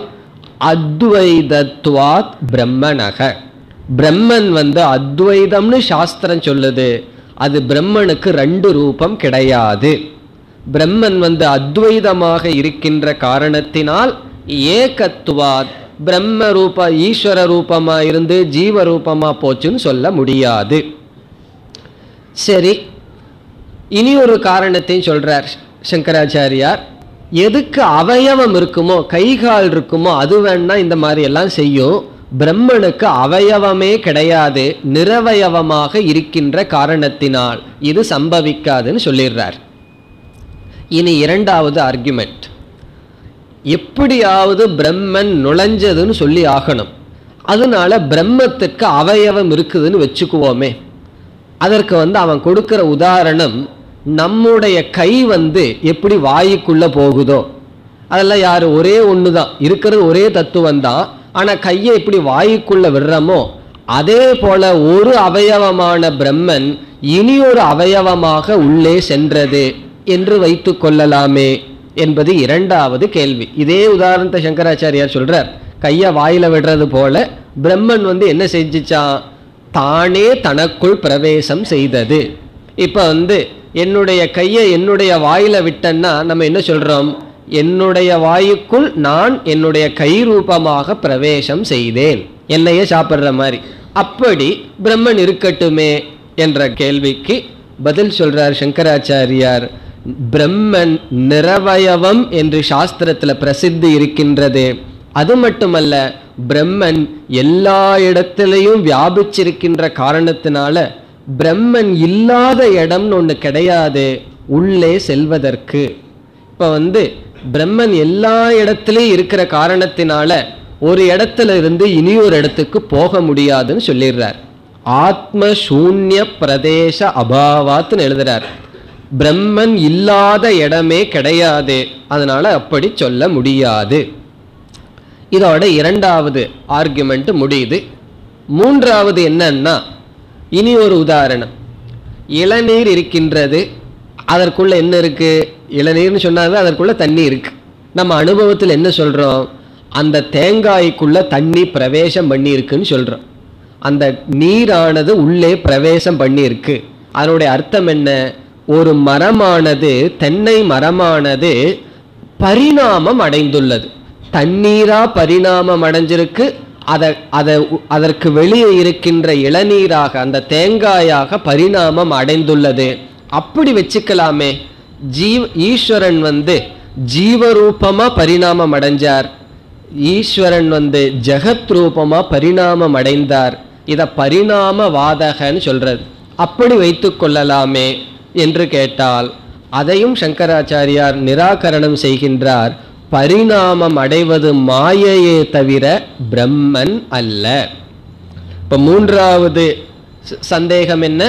அத்வைதத்வாத் பிரம்மனக பிரம்மன் வந்து அத்வைதம்னு சாஸ்திரம் சொல்லுது அது பிரம்மனுக்கு ரெண்டு ரூபம் கிடையாது பிரம்மன் வந்து அத்வைதமாக இருக்கின்ற காரணத்தினால் ஏகத்துவாத் பிரம்ம ரூப ஈஸ்வர ரூபமா இருந்து ஜீவ ரூபமா போச்சுன்னு சொல்ல முடியாது சரி இனி ஒரு காரணத்தையும் சொல்றார் சங்கராச்சாரியார் எதுக்கு அவயவம் இருக்குமோ கை கால் இருக்குமோ அது வேணா இந்த மாதிரி எல்லாம் செய்யும் பிரம்மனுக்கு அவயவமே கிடையாது நிரவயவமாக இருக்கின்ற காரணத்தினால் இது சம்பவிக்காதுன்னு சொல்லிடுறார் இனி இரண்டாவது ஆர்குமெண்ட் எப்படியாவது பிரம்மன் நுழைஞ்சதுன்னு சொல்லி ஆகணும் அதனால பிரம்மத்துக்கு அவயவம் இருக்குதுன்னு வச்சுக்குவோமே அதற்கு வந்து அவன் கொடுக்கிற உதாரணம் நம்முடைய கை வந்து எப்படி வாய்க்குள்ள போகுதோ அதெல்லாம் யாரு ஒரே ஒன்று தான் இருக்கிறது ஒரே தத்துவம் தான் ஆனால் கையை இப்படி வாய்க்குள்ள விடுறோமோ அதே போல ஒரு அவயவமான பிரம்மன் இனி ஒரு அவயவமாக உள்ளே சென்றது என்று வைத்து கொள்ளலாமே என்பது இரண்டாவது கேள்வி இதே உதாரணத்தை சங்கராச்சாரியார் சொல்றார் கையை வாயில விடுறது போல பிரம்மன் வந்து என்ன செஞ்சுச்சான் தானே தனக்குள் பிரவேசம் செய்தது இப்போ வந்து என்னுடைய கையை என்னுடைய வாயில விட்டேன்னா நம்ம என்ன சொல்றோம் என்னுடைய வாயுக்குள் நான் என்னுடைய கை ரூபமாக பிரவேசம் செய்தேன் என்னையே சாப்பிடுற மாதிரி அப்படி பிரம்மன் இருக்கட்டுமே என்ற கேள்விக்கு பதில் சொல்றார் சங்கராச்சாரியார் பிரம்மன் நிரவயவம் என்று சாஸ்திரத்துல பிரசித்தி இருக்கின்றது அது மட்டுமல்ல பிரம்மன் எல்லா இடத்திலையும் வியாபிச்சிருக்கின்ற காரணத்தினால பிரம்மன் இல்லாத இடம்னு ஒன்று கிடையாது உள்ளே செல்வதற்கு இப்போ வந்து பிரம்மன் எல்லா இடத்துலையும் இருக்கிற காரணத்தினால ஒரு இடத்துல இருந்து இனி ஒரு இடத்துக்கு போக முடியாதுன்னு சொல்லிடுறார் ஆத்ம சூன்ய பிரதேச அபாவாத்னு எழுதுறார் பிரம்மன் இல்லாத இடமே கிடையாது அதனால அப்படி சொல்ல முடியாது இதோட இரண்டாவது ஆர்குமெண்ட் முடியுது மூன்றாவது என்னன்னா இனி ஒரு உதாரணம் இளநீர் இருக்கின்றது அதற்குள்ள என்ன இருக்கு இளநீர்னு சொன்னாவே அதற்குள்ள தண்ணி இருக்கு நம்ம அனுபவத்தில் என்ன சொல்றோம் அந்த தேங்காய்க்குள்ள தண்ணி பிரவேசம் பண்ணி இருக்குன்னு சொல்றோம் அந்த நீரானது உள்ளே பிரவேசம் பண்ணி இருக்கு அதனுடைய அர்த்தம் என்ன ஒரு மரமானது தென்னை மரமானது பரிணாமம் அடைந்துள்ளது தண்ணீரா பரிணாமம் அடைஞ்சிருக்கு அதை அதை அதற்கு வெளியே இருக்கின்ற இளநீராக அந்த தேங்காயாக பரிணாமம் அடைந்துள்ளது அப்படி வச்சுக்கலாமே ஜீவ் ஈஸ்வரன் வந்து ஜீவரூபமா பரிணாமம் அடைஞ்சார் ஈஸ்வரன் வந்து ஜெகத் ரூபமா பரிணாமம் அடைந்தார் இத பரிணாம வாதகன்னு சொல்றது அப்படி வைத்துக் கொள்ளலாமே என்று கேட்டால் அதையும் சங்கராச்சாரியார் நிராகரணம் செய்கின்றார் பரிணாமம் அடைவது மாயையே தவிர பிரம்மன் அல்ல இப்ப மூன்றாவது ச- சந்தேகம் என்ன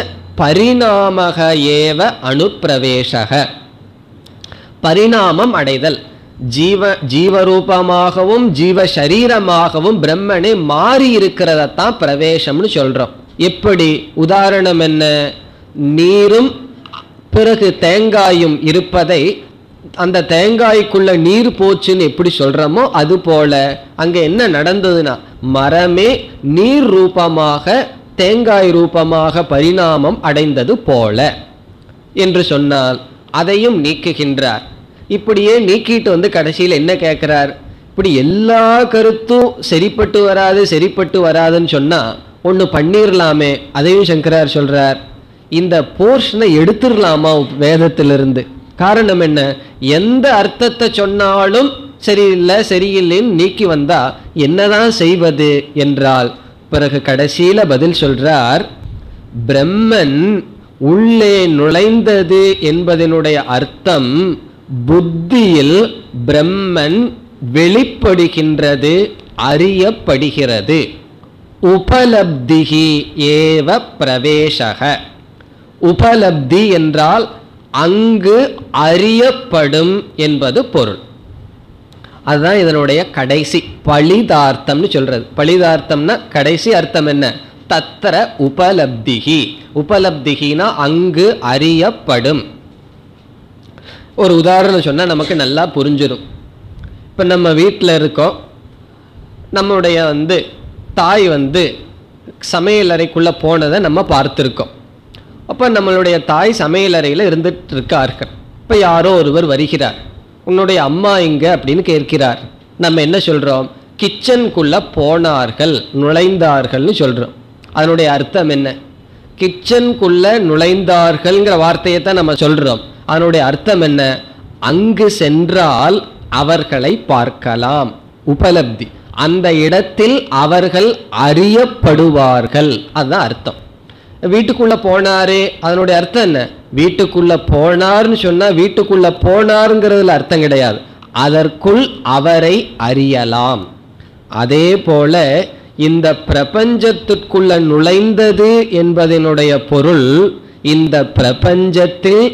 பரிணாமக ஏவ அனுப்பிரவேசக பரிணாமம் அடைதல் ஜீவ ஜீவரூபமாகவும் ஜீவ சரீரமாகவும் பிரம்மனே மாறி இருக்கிறதத்தான் பிரவேசம்னு சொல்றோம் எப்படி உதாரணம் என்ன நீரும் பிறகு தேங்காயும் இருப்பதை அந்த தேங்காய்க்குள்ள நீர் போச்சுன்னு எப்படி சொல்றோமோ அது போல அங்க என்ன நடந்ததுன்னா மரமே நீர் ரூபமாக தேங்காய் ரூபமாக பரிணாமம் அடைந்தது போல என்று சொன்னால் அதையும் நீக்குகின்றார் இப்படியே நீக்கிட்டு வந்து கடைசியில் என்ன கேட்கிறார் இப்படி எல்லா கருத்தும் சரிப்பட்டு வராது சரிப்பட்டு வராதுன்னு சொன்னா ஒன்று பண்ணிரலாமே அதையும் சங்கரார் சொல்றார் இந்த போர்ஷனை எடுத்துடலாமா வேதத்திலிருந்து காரணம் என்ன எந்த அர்த்தத்தை சொன்னாலும் சரியில்லை சரியில்லைன்னு நீக்கி வந்தா என்னதான் செய்வது என்றால் பிறகு கடைசியில பதில் சொல்றார் பிரம்மன் உள்ளே நுழைந்தது என்பதனுடைய அர்த்தம் புத்தியில் பிரம்மன் வெளிப்படுகின்றது அறியப்படுகிறது உபலப்திகி ஏவ பிரவேசக உபலப்தி என்றால் அங்கு அறியப்படும் என்பது பொருள் அதுதான் இதனுடைய கடைசி பளிதார்த்தம்னு சொல்றது பளிதார்த்தம்னா கடைசி அர்த்தம் என்ன தத்திர உபலப்திகி உபலப்திகினா அங்கு அறியப்படும் ஒரு உதாரணம் சொன்னா நமக்கு நல்லா புரிஞ்சிடும் இப்போ நம்ம வீட்டில் இருக்கோம் நம்முடைய வந்து தாய் வந்து சமையலறைக்குள்ள போனதை நம்ம பார்த்துருக்கோம் அப்போ நம்மளுடைய தாய் சமையலறையில் இருந்துட்டு இருக்கார்கள் இப்போ யாரோ ஒருவர் வருகிறார் உன்னுடைய அம்மா எங்க அப்படின்னு கேட்கிறார் நம்ம என்ன சொல்றோம் கிச்சனுக்குள்ள போனார்கள் நுழைந்தார்கள்னு சொல்றோம் அதனுடைய அர்த்தம் என்ன கிச்சனுக்குள்ள நுழைந்தார்கள்ங்கிற வார்த்தையை தான் நம்ம சொல்றோம் அதனுடைய அர்த்தம் என்ன அங்கு சென்றால் அவர்களை பார்க்கலாம் உபலப்தி அந்த இடத்தில் அவர்கள் அறியப்படுவார்கள் அதுதான் அர்த்தம் வீட்டுக்குள்ள போனாரு அதனுடைய அர்த்தம் என்ன வீட்டுக்குள்ள போனார்னு சொன்னா வீட்டுக்குள்ள போனாருங்கிறதுல அர்த்தம் கிடையாது அதற்குள் அவரை அறியலாம் அதே போல இந்த பிரபஞ்சத்திற்குள்ள நுழைந்தது என்பதனுடைய பொருள் இந்த பிரபஞ்சத்தில்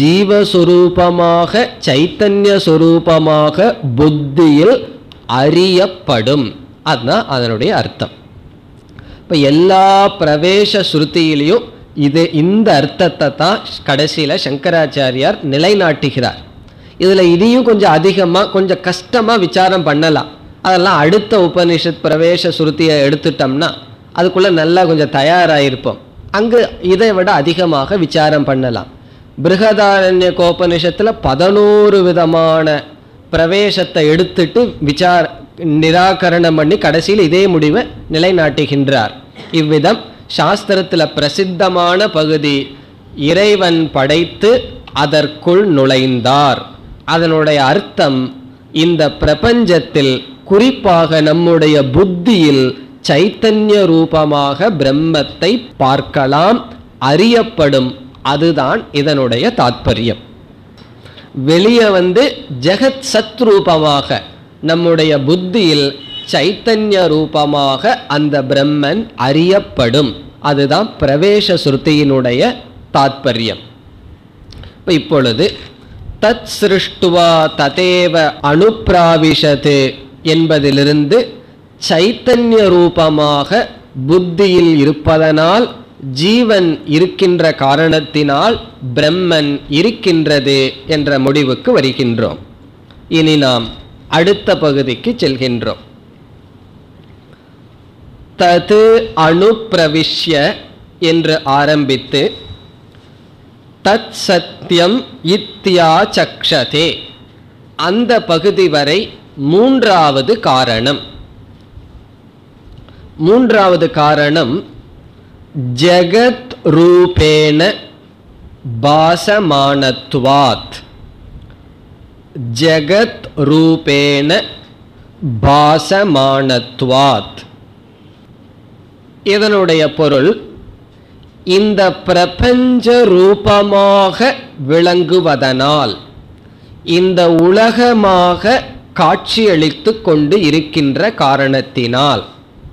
ஜீவஸ்வரூபமாக சைத்தன்ய சொரூபமாக புத்தியில் அறியப்படும் அதுதான் அதனுடைய அர்த்தம் இப்போ எல்லா பிரவேச ஸ்ருதியிலையும் இது இந்த அர்த்தத்தை தான் கடைசியில் சங்கராச்சாரியார் நிலைநாட்டுகிறார் இதில் இதையும் கொஞ்சம் அதிகமாக கொஞ்சம் கஷ்டமாக விசாரம் பண்ணலாம் அதெல்லாம் அடுத்த உபனிஷத் பிரவேச ஸ்ருதியை எடுத்துட்டோம்னா அதுக்குள்ளே நல்லா கொஞ்சம் தயாராகிருப்போம் அங்கு இதை விட அதிகமாக விசாரம் பண்ணலாம் பிருகதாரண்ய கோபனிஷத்தில் பதினோரு விதமான பிரவேசத்தை எடுத்துட்டு விசார நிராகரணம் பண்ணி கடைசியில் இதே முடிவை நிலைநாட்டுகின்றார் இவ்விதம் சாஸ்திரத்தில் பிரசித்தமான பகுதி இறைவன் படைத்து அதற்குள் நுழைந்தார் அதனுடைய அர்த்தம் இந்த பிரபஞ்சத்தில் குறிப்பாக நம்முடைய புத்தியில் சைத்தன்ய ரூபமாக பிரம்மத்தை பார்க்கலாம் அறியப்படும் அதுதான் இதனுடைய தாத்பரியம் வெளியே வந்து ஜெகத் சத் ரூபமாக நம்முடைய புத்தியில் சைத்தன்ய ரூபமாக அந்த பிரம்மன் அறியப்படும் அதுதான் பிரவேச சுருத்தியினுடைய தாத்பரியம் இப்போ இப்பொழுது தத் சிருஷ்டுவா ததேவ அணுப்பிராவிஷது என்பதிலிருந்து சைத்தன்ய ரூபமாக புத்தியில் இருப்பதனால் ஜீவன் இருக்கின்ற காரணத்தினால் பிரம்மன் இருக்கின்றது என்ற முடிவுக்கு வருகின்றோம் இனி நாம் அடுத்த பகுதிக்கு செல்கின்றோம் தது அணுப்பிரவிஷ்ய என்று ஆரம்பித்து தத் சத்தியம் இத்தியா சக்ஷதே அந்த பகுதி வரை மூன்றாவது காரணம் மூன்றாவது காரணம் ஜெகத் ரூபேண பாசமானத்வாத் ஜெகத் ரூபேண பாசமானத்வாத் இதனுடைய பொருள் இந்த பிரபஞ்ச ரூபமாக விளங்குவதனால் இந்த உலகமாக காட்சியளித்து கொண்டு இருக்கின்ற காரணத்தினால்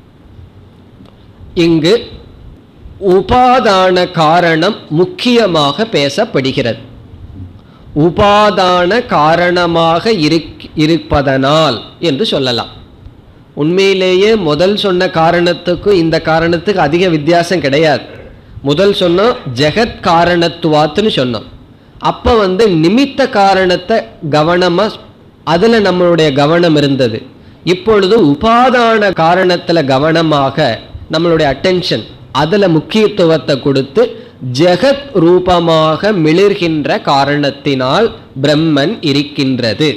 இங்கு உபாதான காரணம் முக்கியமாக பேசப்படுகிறது உபாதான காரணமாக இருக்- இருப்பதனால் என்று சொல்லலாம் உண்மையிலேயே முதல் சொன்ன காரணத்துக்கும் இந்த காரணத்துக்கு அதிக வித்தியாசம் கிடையாது முதல் சொன்னோம் ஜெகத் காரணத்துவாத்துன்னு சொன்னோம் அப்போ வந்து நிமித்த காரணத்தை கவனமாக அதில் நம்மளுடைய கவனம் இருந்தது இப்பொழுது உபாதான காரணத்தில் கவனமாக நம்மளுடைய அட்டென்ஷன் அதில் முக்கியத்துவத்தை கொடுத்து ஜெகத் ரூபமாக மிளிர்கின்ற காரணத்தினால் பிரம்மன் இருக்கின்றது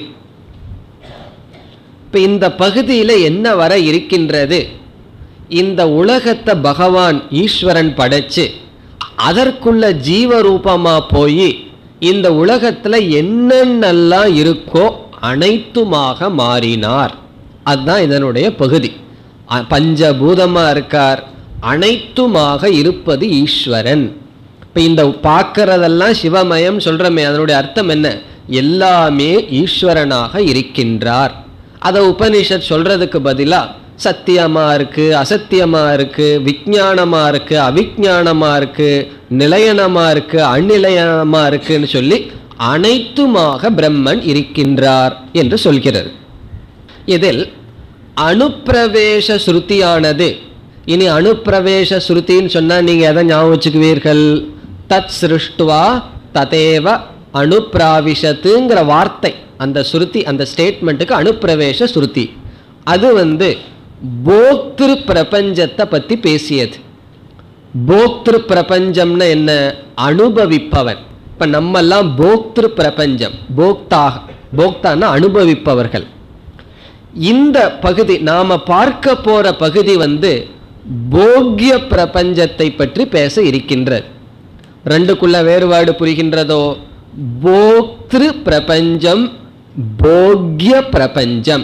இப்ப இந்த பகுதியில என்ன வர இருக்கின்றது இந்த உலகத்தை பகவான் ஈஸ்வரன் படைச்சு அதற்குள்ள ஜீவரூபமா போய் இந்த உலகத்துல என்னென்னலாம் இருக்கோ அனைத்துமாக மாறினார் அதுதான் இதனுடைய பகுதி அ- பஞ்சபூதமா இருக்கார் அனைத்துமாக இருப்பது ஈஸ்வரன் இப்ப இந்த பார்க்கறதெல்லாம் சிவமயம் சொல்றமே அதனுடைய அர்த்தம் என்ன எல்லாமே ஈஸ்வரனாக இருக்கின்றார் அதை உபனிஷத் சொல்றதுக்கு பதிலா சத்தியமா இருக்கு அசத்தியமா இருக்கு விஞ்ஞானமா இருக்கு அவிஞ்ஞானமா இருக்கு நிலையனமா இருக்கு அந்நிலையனமா இருக்குன்னு சொல்லி அனைத்துமாக பிரம்மன் இருக்கின்றார் என்று சொல்கிறது இதில் அனுப்பிரவேச ஸ்ருதியானது இனி அனுப்பிரவேச ஸ்ருதின்னு சொன்னா நீங்க எதை ஞாபகம் வச்சுக்குவீர்கள் தத் சிருஷ்டுவா ததேவ அனுப்பிராவிஷத்துங்கிற வார்த்தை அந்த ஸ்ருதி அந்த ஸ்டேட்மெண்ட்டுக்கு அனுப்பிரவேச ஸ்ருதி அது வந்து போக்திரு பிரபஞ்சத்தை பத்தி பேசியது போக்திரு பிரபஞ்சம்னா என்ன அனுபவிப்பவன் இப்ப நம்மெல்லாம் போக்திரு பிரபஞ்சம் போக்தாக போக்தான்னா அனுபவிப்பவர்கள் இந்த பகுதி நாம பார்க்க போற பகுதி வந்து போக்ய பிரபஞ்சத்தை பற்றி பேச இருக்கின்றது ரெண்டுக்குள்ள வேறுபாடு புரிகின்றதோ போக்திரு பிரபஞ்சம் போக்ய பிரபஞ்சம்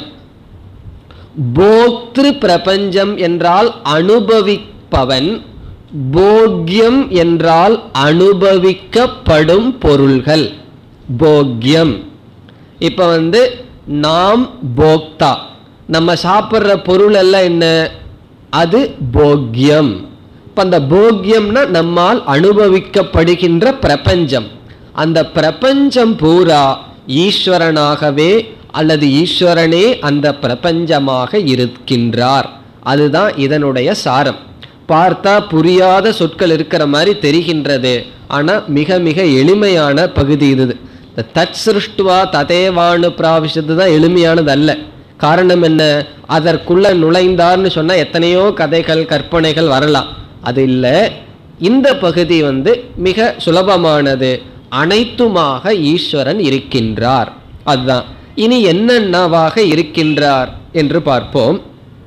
போக்திரு பிரபஞ்சம் என்றால் அனுபவிப்பவன் போக்யம் என்றால் அனுபவிக்கப்படும் பொருள்கள் போக்யம் இப்ப வந்து நாம் போக்தா நம்ம சாப்பிட்ற பொருள் எல்லாம் என்ன அது போக்யம் இப்ப அந்த போக்யம்னா நம்மால் அனுபவிக்கப்படுகின்ற பிரபஞ்சம் அந்த பிரபஞ்சம் பூரா ஈஸ்வரனாகவே அல்லது ஈஸ்வரனே அந்த பிரபஞ்சமாக இருக்கின்றார் அதுதான் இதனுடைய சாரம் பார்த்தா புரியாத சொற்கள் இருக்கிற மாதிரி தெரிகின்றது ஆனா மிக மிக எளிமையான பகுதி இது இந்த தத் சிருஷ்டுவா ததேவானு பிராவிஷத்து தான் எளிமையானது அல்ல காரணம் என்ன அதற்குள்ள நுழைந்தார்னு சொன்னா எத்தனையோ கதைகள் கற்பனைகள் வரலாம் அது இல்லை இந்த பகுதி வந்து மிக சுலபமானது அனைத்துமாக ஈஸ்வரன் இருக்கின்றார் அதுதான் இனி என்னென்னவாக இருக்கின்றார் என்று பார்ப்போம்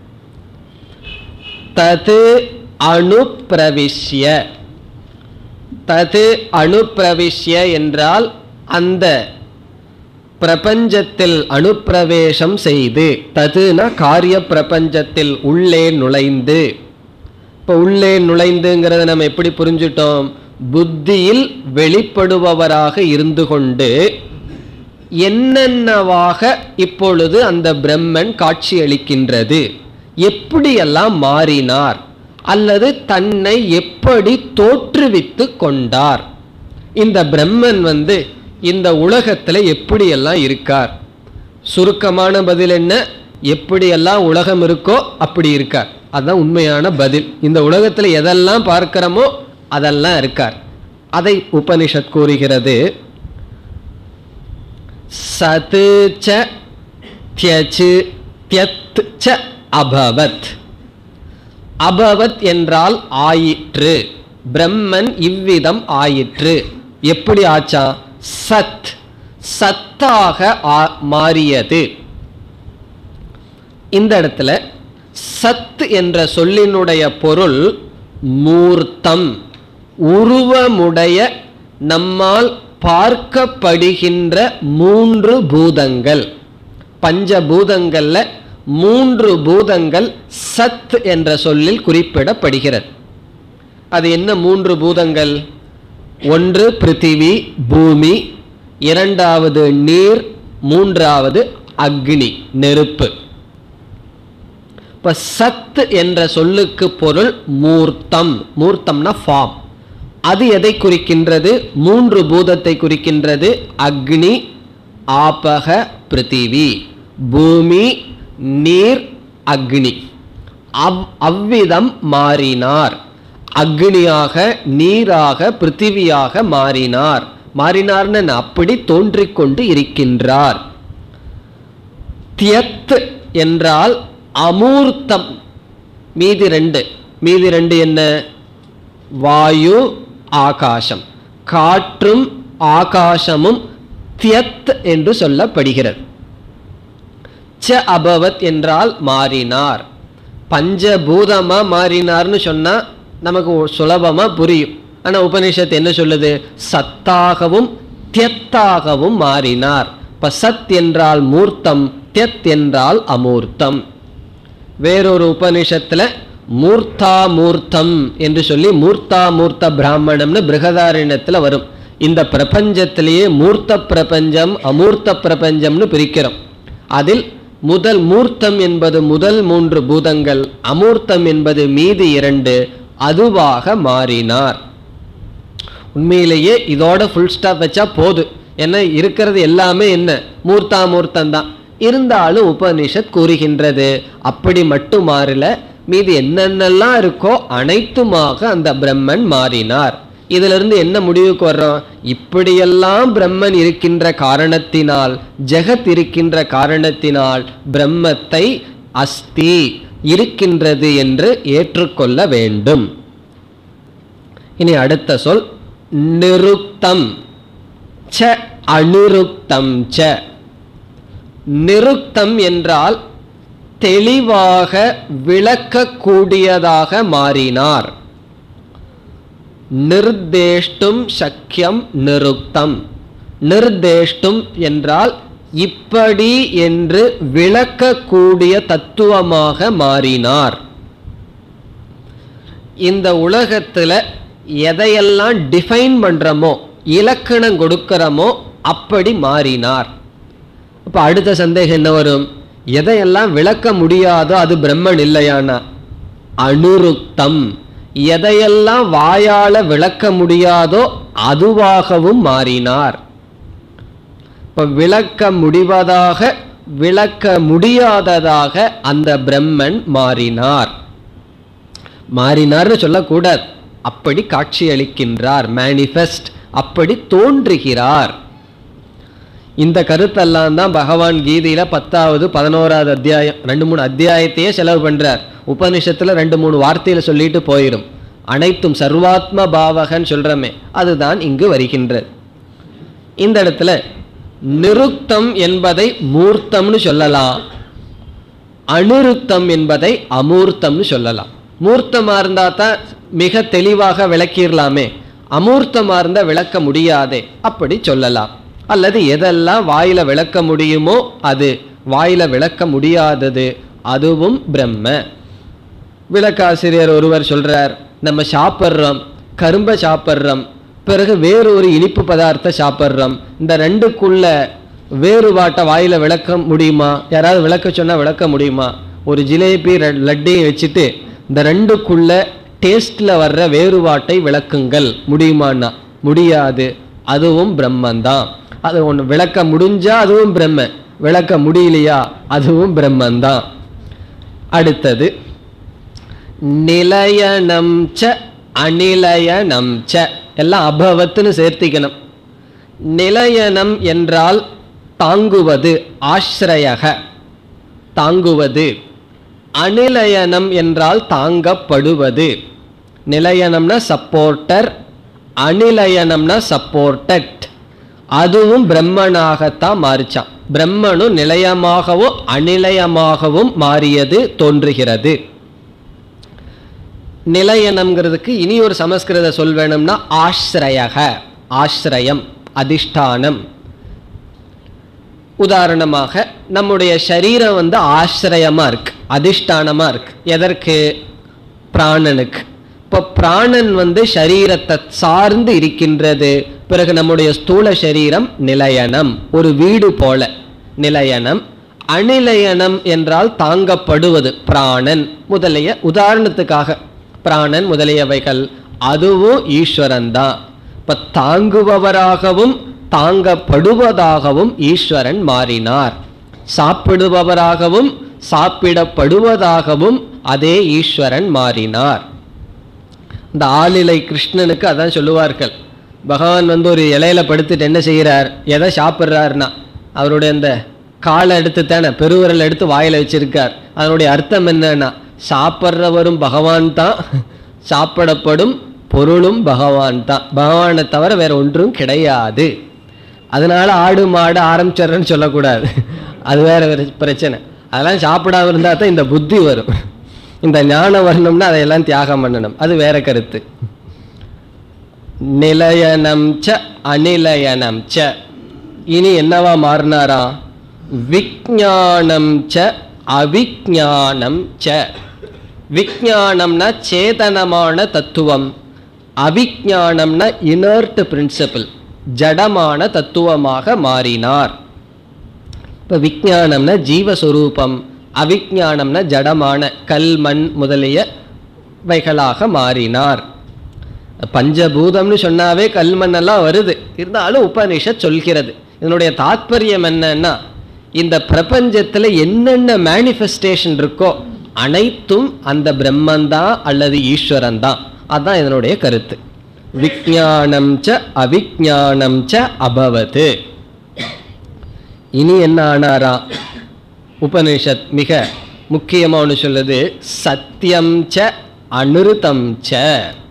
தது அணுப்பிரவிஷ்ய தது அணுப்பிரவிஷ்ய என்றால் அந்த பிரபஞ்சத்தில் அணுப்பிரவேசம் செய்து ததுனா காரிய பிரபஞ்சத்தில் உள்ளே நுழைந்து இப்போ உள்ளே நுழைந்துங்கிறத நம்ம எப்படி புரிஞ்சுட்டோம் புத்தியில் வெளிப்படுபவராக இருந்து கொண்டு என்னென்னவாக இப்பொழுது அந்த பிரம்மன் காட்சியளிக்கின்றது எப்படியெல்லாம் மாறினார் அல்லது தன்னை எப்படி தோற்றுவித்து கொண்டார் இந்த பிரம்மன் வந்து இந்த உலகத்துல எப்படியெல்லாம் இருக்கார் சுருக்கமான பதில் என்ன எப்படியெல்லாம் உலகம் இருக்கோ அப்படி இருக்கார் அதுதான் உண்மையான பதில் இந்த உலகத்துல எதெல்லாம் பார்க்கிறோமோ அதெல்லாம் இருக்கார் அதை உபனிஷத் கூறுகிறது சது ச தியச்சு தியத் ச அபவத் அபவத் என்றால் ஆயிற்று பிரம்மன் இவ்விதம் ஆயிற்று எப்படி ஆச்சா சத் சத்தாக ஆ- மாறியது இந்த இடத்துல சத் என்ற சொல்லினுடைய பொருள் மூர்த்தம் உருவமுடைய நம்மால் பார்க்கப்படுகின்ற மூன்று பூதங்கள் பஞ்சபூதங்கள்ல மூன்று பூதங்கள் சத் என்ற சொல்லில் குறிப்பிடப்படுகிறது அது என்ன மூன்று பூதங்கள் ஒன்று பிருத்திவி பூமி இரண்டாவது நீர் மூன்றாவது அக்னி நெருப்பு இப்ப சத் என்ற சொல்லுக்கு பொருள் மூர்த்தம் மூர்த்தம்னா ஃபார்ம் அது எதை குறிக்கின்றது மூன்று பூதத்தை குறிக்கின்றது அக்னி ஆபக பிருத்திவி பூமி நீர் அக்னி அவ் அவ்விதம் மாறினார் அக்னியாக நீராக பிருத்திவியாக மாறினார் மாறினார்னு அப்படி தோன்றிக் கொண்டு இருக்கின்றார் தியத் என்றால் அமூர்த்தம் மீதி ரெண்டு மீதி ரெண்டு என்ன வாயு ஆகாசம் காற்றும் ஆகாசமும் தியத் என்று சொல்லப்படுகிறது ச அபவத் என்றால் மாறினார் பஞ்சபூதமா மாறினார்னு சொன்னா நமக்கு ஒ- சுலபமா புரியும் ஆனா உபனிஷத் என்ன சொல்லுது சத்தாகவும் தியத்தாகவும் மாறினார் இப்ப சத் என்றால் மூர்த்தம் தியத் என்றால் அமூர்த்தம் வேறொரு உபனிஷத்துல மூர்த்தா மூர்த்தம் என்று சொல்லி மூர்த்தா மூர்த்த பிராமணம்னு பிருகதாரண்யத்துல வரும் இந்த பிரபஞ்சத்திலேயே மூர்த்த பிரபஞ்சம் அமூர்த்த பிரபஞ்சம்னு பிரிக்கிறோம் அதில் முதல் மூர்த்தம் என்பது முதல் மூன்று பூதங்கள் அமூர்த்தம் என்பது மீதி இரண்டு அதுவாக மாறினார் உண்மையிலேயே இதோட ஃபுல் ஸ்டாப் வச்சா போதும் ஏன்னா இருக்கிறது எல்லாமே என்ன மூர்த்தா மூர்த்தம் தான் இருந்தாலும் உபனிஷத் கூறுகின்றது அப்படி மட்டும் மாறல மீதி என்னென்னலாம் இருக்கோ அனைத்துமாக அந்த பிரம்மன் மாறினார் இதுல இருந்து என்ன முடிவுக்கு வர்றோம் இப்படியெல்லாம் பிரம்மன் இருக்கின்ற காரணத்தினால் ஜெகத் இருக்கின்ற காரணத்தினால் பிரம்மத்தை அஸ்தி இருக்கின்றது என்று ஏற்றுக்கொள்ள வேண்டும் இனி அடுத்த சொல் நிருக்தம் ச அனிருக்தம் ச நிருக்தம் என்றால் தெளிவாக விளக்கக்கூடியதாக மாறினார் நிர்தேஷ்டும் சக்கியம் நிருக்தம் நிர்தேஷ்டும் என்றால் இப்படி என்று விளக்கக்கூடிய தத்துவமாக மாறினார் இந்த உலகத்துல எதையெல்லாம் டிஃபைன் பண்றோமோ இலக்கணம் கொடுக்கிறோமோ அப்படி மாறினார் அப்ப அடுத்த சந்தேகம் என்ன வரும் எதையெல்லாம் விளக்க முடியாதோ அது பிரம்மன் இல்லையானா அனுருக்தம் எதையெல்லாம் வாயால விளக்க முடியாதோ அதுவாகவும் மாறினார் இப்ப விளக்க முடிவதாக விளக்க முடியாததாக அந்த பிரம்மன் மாறினார் மாறினார்னு சொல்லக்கூடாது அப்படி காட்சியளிக்கின்றார் மேனிஃபெஸ்ட் அப்படி தோன்றுகிறார் இந்த கருத்தெல்லாம் தான் பகவான் கீதையில பத்தாவது பதினோராவது அத்தியாயம் ரெண்டு மூணு அத்தியாயத்தையே செலவு பண்றார் உபனிஷத்துல ரெண்டு மூணு வார்த்தையில சொல்லிட்டு போயிடும் அனைத்தும் சர்வாத்ம பாவகன் சொல்றமே அதுதான் இங்கு வருகின்றது இந்த இடத்துல நிருக்தம் என்பதை மூர்த்தம்னு சொல்லலாம் அனுருக்தம் என்பதை அமூர்த்தம்னு சொல்லலாம் மூர்த்தமா இருந்தா தான் மிக தெளிவாக விளக்கிடலாமே அமூர்த்தமா இருந்தா விளக்க முடியாதே அப்படி சொல்லலாம் அல்லது எதெல்லாம் வாயில விளக்க முடியுமோ அது வாயில விளக்க முடியாதது அதுவும் பிரம்ம விளக்காசிரியர் ஒருவர் சொல்றார் நம்ம சாப்பிட்றோம் கரும்பை சாப்பிட்றோம் பிறகு வேறு ஒரு இனிப்பு பதார்த்தம் சாப்பிட்றோம் இந்த ரெண்டுக்குள்ள வேறுபாட்டை வாயில விளக்க முடியுமா யாராவது விளக்க சொன்னா விளக்க முடியுமா ஒரு ஜிலேபி ரெ- லட்டையும் வச்சுட்டு இந்த ரெண்டுக்குள்ள டேஸ்ட்ல வர்ற வேறுபாட்டை விளக்குங்கள் முடியுமான்னா முடியாது அதுவும் பிரம்மந்தான் அது ஒன்று விளக்க முடிஞ்சா அதுவும் பிரம்ம விளக்க முடியலையா அதுவும் பிரம்மந்தான் அடுத்தது நிலையனம் ச அநிலையனம் ச எல்லாம் அபவத்துன்னு சேர்த்திக்கணும் நிலையனம் என்றால் தாங்குவது ஆශ්‍රயக தாங்குவது அநிலையனம் என்றால் தாங்கப்படுவது நிலையனம்னா சப்போர்ட்டர் அநிலையனம்னா சப்போர்ட்டட் அதுவும் பிரம்மனாகத்தான் மாறிச்சான் பிரம்மனும் நிலையமாகவும் அநிலையமாகவும் மாறியது தோன்றுகிறது நிலையனம்ங்கிறதுக்கு இனி ஒரு சமஸ்கிருத சொல் வேணும்னா ஆශ්‍රயக ஆශ්ரயம் அதிஷ்டானம் உதாரணமாக நம்முடைய சரீரம் வந்து ஆශ්‍රயமா இருக்கு அதிஷ்டானமா இருக்கு எதற்கு பிராணனுக்கு இப்போ பிராணன் வந்து சரீரத்தை சார்ந்து இருக்கின்றது பிறகு நம்முடைய ஸ்தூல சரீரம் நிலையனம் ஒரு வீடு போல நிலையனம் அநிலையனம் என்றால் தாங்கப்படுவது பிராணன் முதலிய உதாரணத்துக்காக பிராணன் முதலியவைகள் அதுவும் ஈஸ்வரன் தான் இப்ப தாங்குபவராகவும் தாங்கப்படுவதாகவும் ஈஸ்வரன் மாறினார் சாப்பிடுபவராகவும் சாப்பிடப்படுவதாகவும் அதே ஈஸ்வரன் மாறினார் இந்த ஆளிலை கிருஷ்ணனுக்கு அதான் சொல்லுவார்கள் பகவான் வந்து ஒரு இலையில படுத்துட்டு என்ன செய்கிறார் எதை சாப்பிட்றாருன்னா அவருடைய அந்த காலை எடுத்து தானே பெருவிரல் எடுத்து வாயில வச்சிருக்கார் அதனுடைய அர்த்தம் என்னன்னா சாப்பிட்றவரும் பகவான் தான் சாப்பிடப்படும் பொருளும் பகவான் தான் பகவானை தவிர வேற ஒன்றும் கிடையாது அதனால ஆடு மாடு ஆரம்பிச்சிடுறேன்னு சொல்லக்கூடாது அது வேற ஒரு பிரச்சனை அதெல்லாம் சாப்பிடாம இருந்தா தான் இந்த புத்தி வரும் இந்த ஞானம் வரணும்னா அதையெல்லாம் தியாகம் பண்ணணும் அது வேற கருத்து நிலையனம் ச அநிலையனம் ச இனி என்னவா மாறினாரா விஞ்ஞானம் ச அவிஞானம் ச விஞ்ஞானம்னா சேதனமான தத்துவம் அவிஞானம்னா இனர்ட் பிரின்சிபிள் ஜடமான தத்துவமாக மாறினார் இப்போ விஞ்ஞானம்னா ஜீவஸ்வரூபம் அவிஞானம்னா ஜடமான கல் மண் முதலிய வைகளாக மாறினார் பஞ்சபூதம்னு சொன்னாவே கல் மண்ணெல்லாம் வருது இருந்தாலும் உபனிஷத் சொல்கிறது இதனுடைய தாத்பரியம் என்னன்னா இந்த பிரபஞ்சத்தில் என்னென்ன மேனிஃபெஸ்டேஷன் இருக்கோ அனைத்தும் அந்த பிரம்மந்தான் அல்லது ஈஸ்வரன் தான் அதுதான் இதனுடைய கருத்து விஞ்ஞானம் ச அவிஞானம் ச அபவது இனி என்ன ஆனாரா உபனிஷத் மிக முக்கியமாக ஒன்று சொல்லுது சத்தியம் ச அனிருத்தம் ச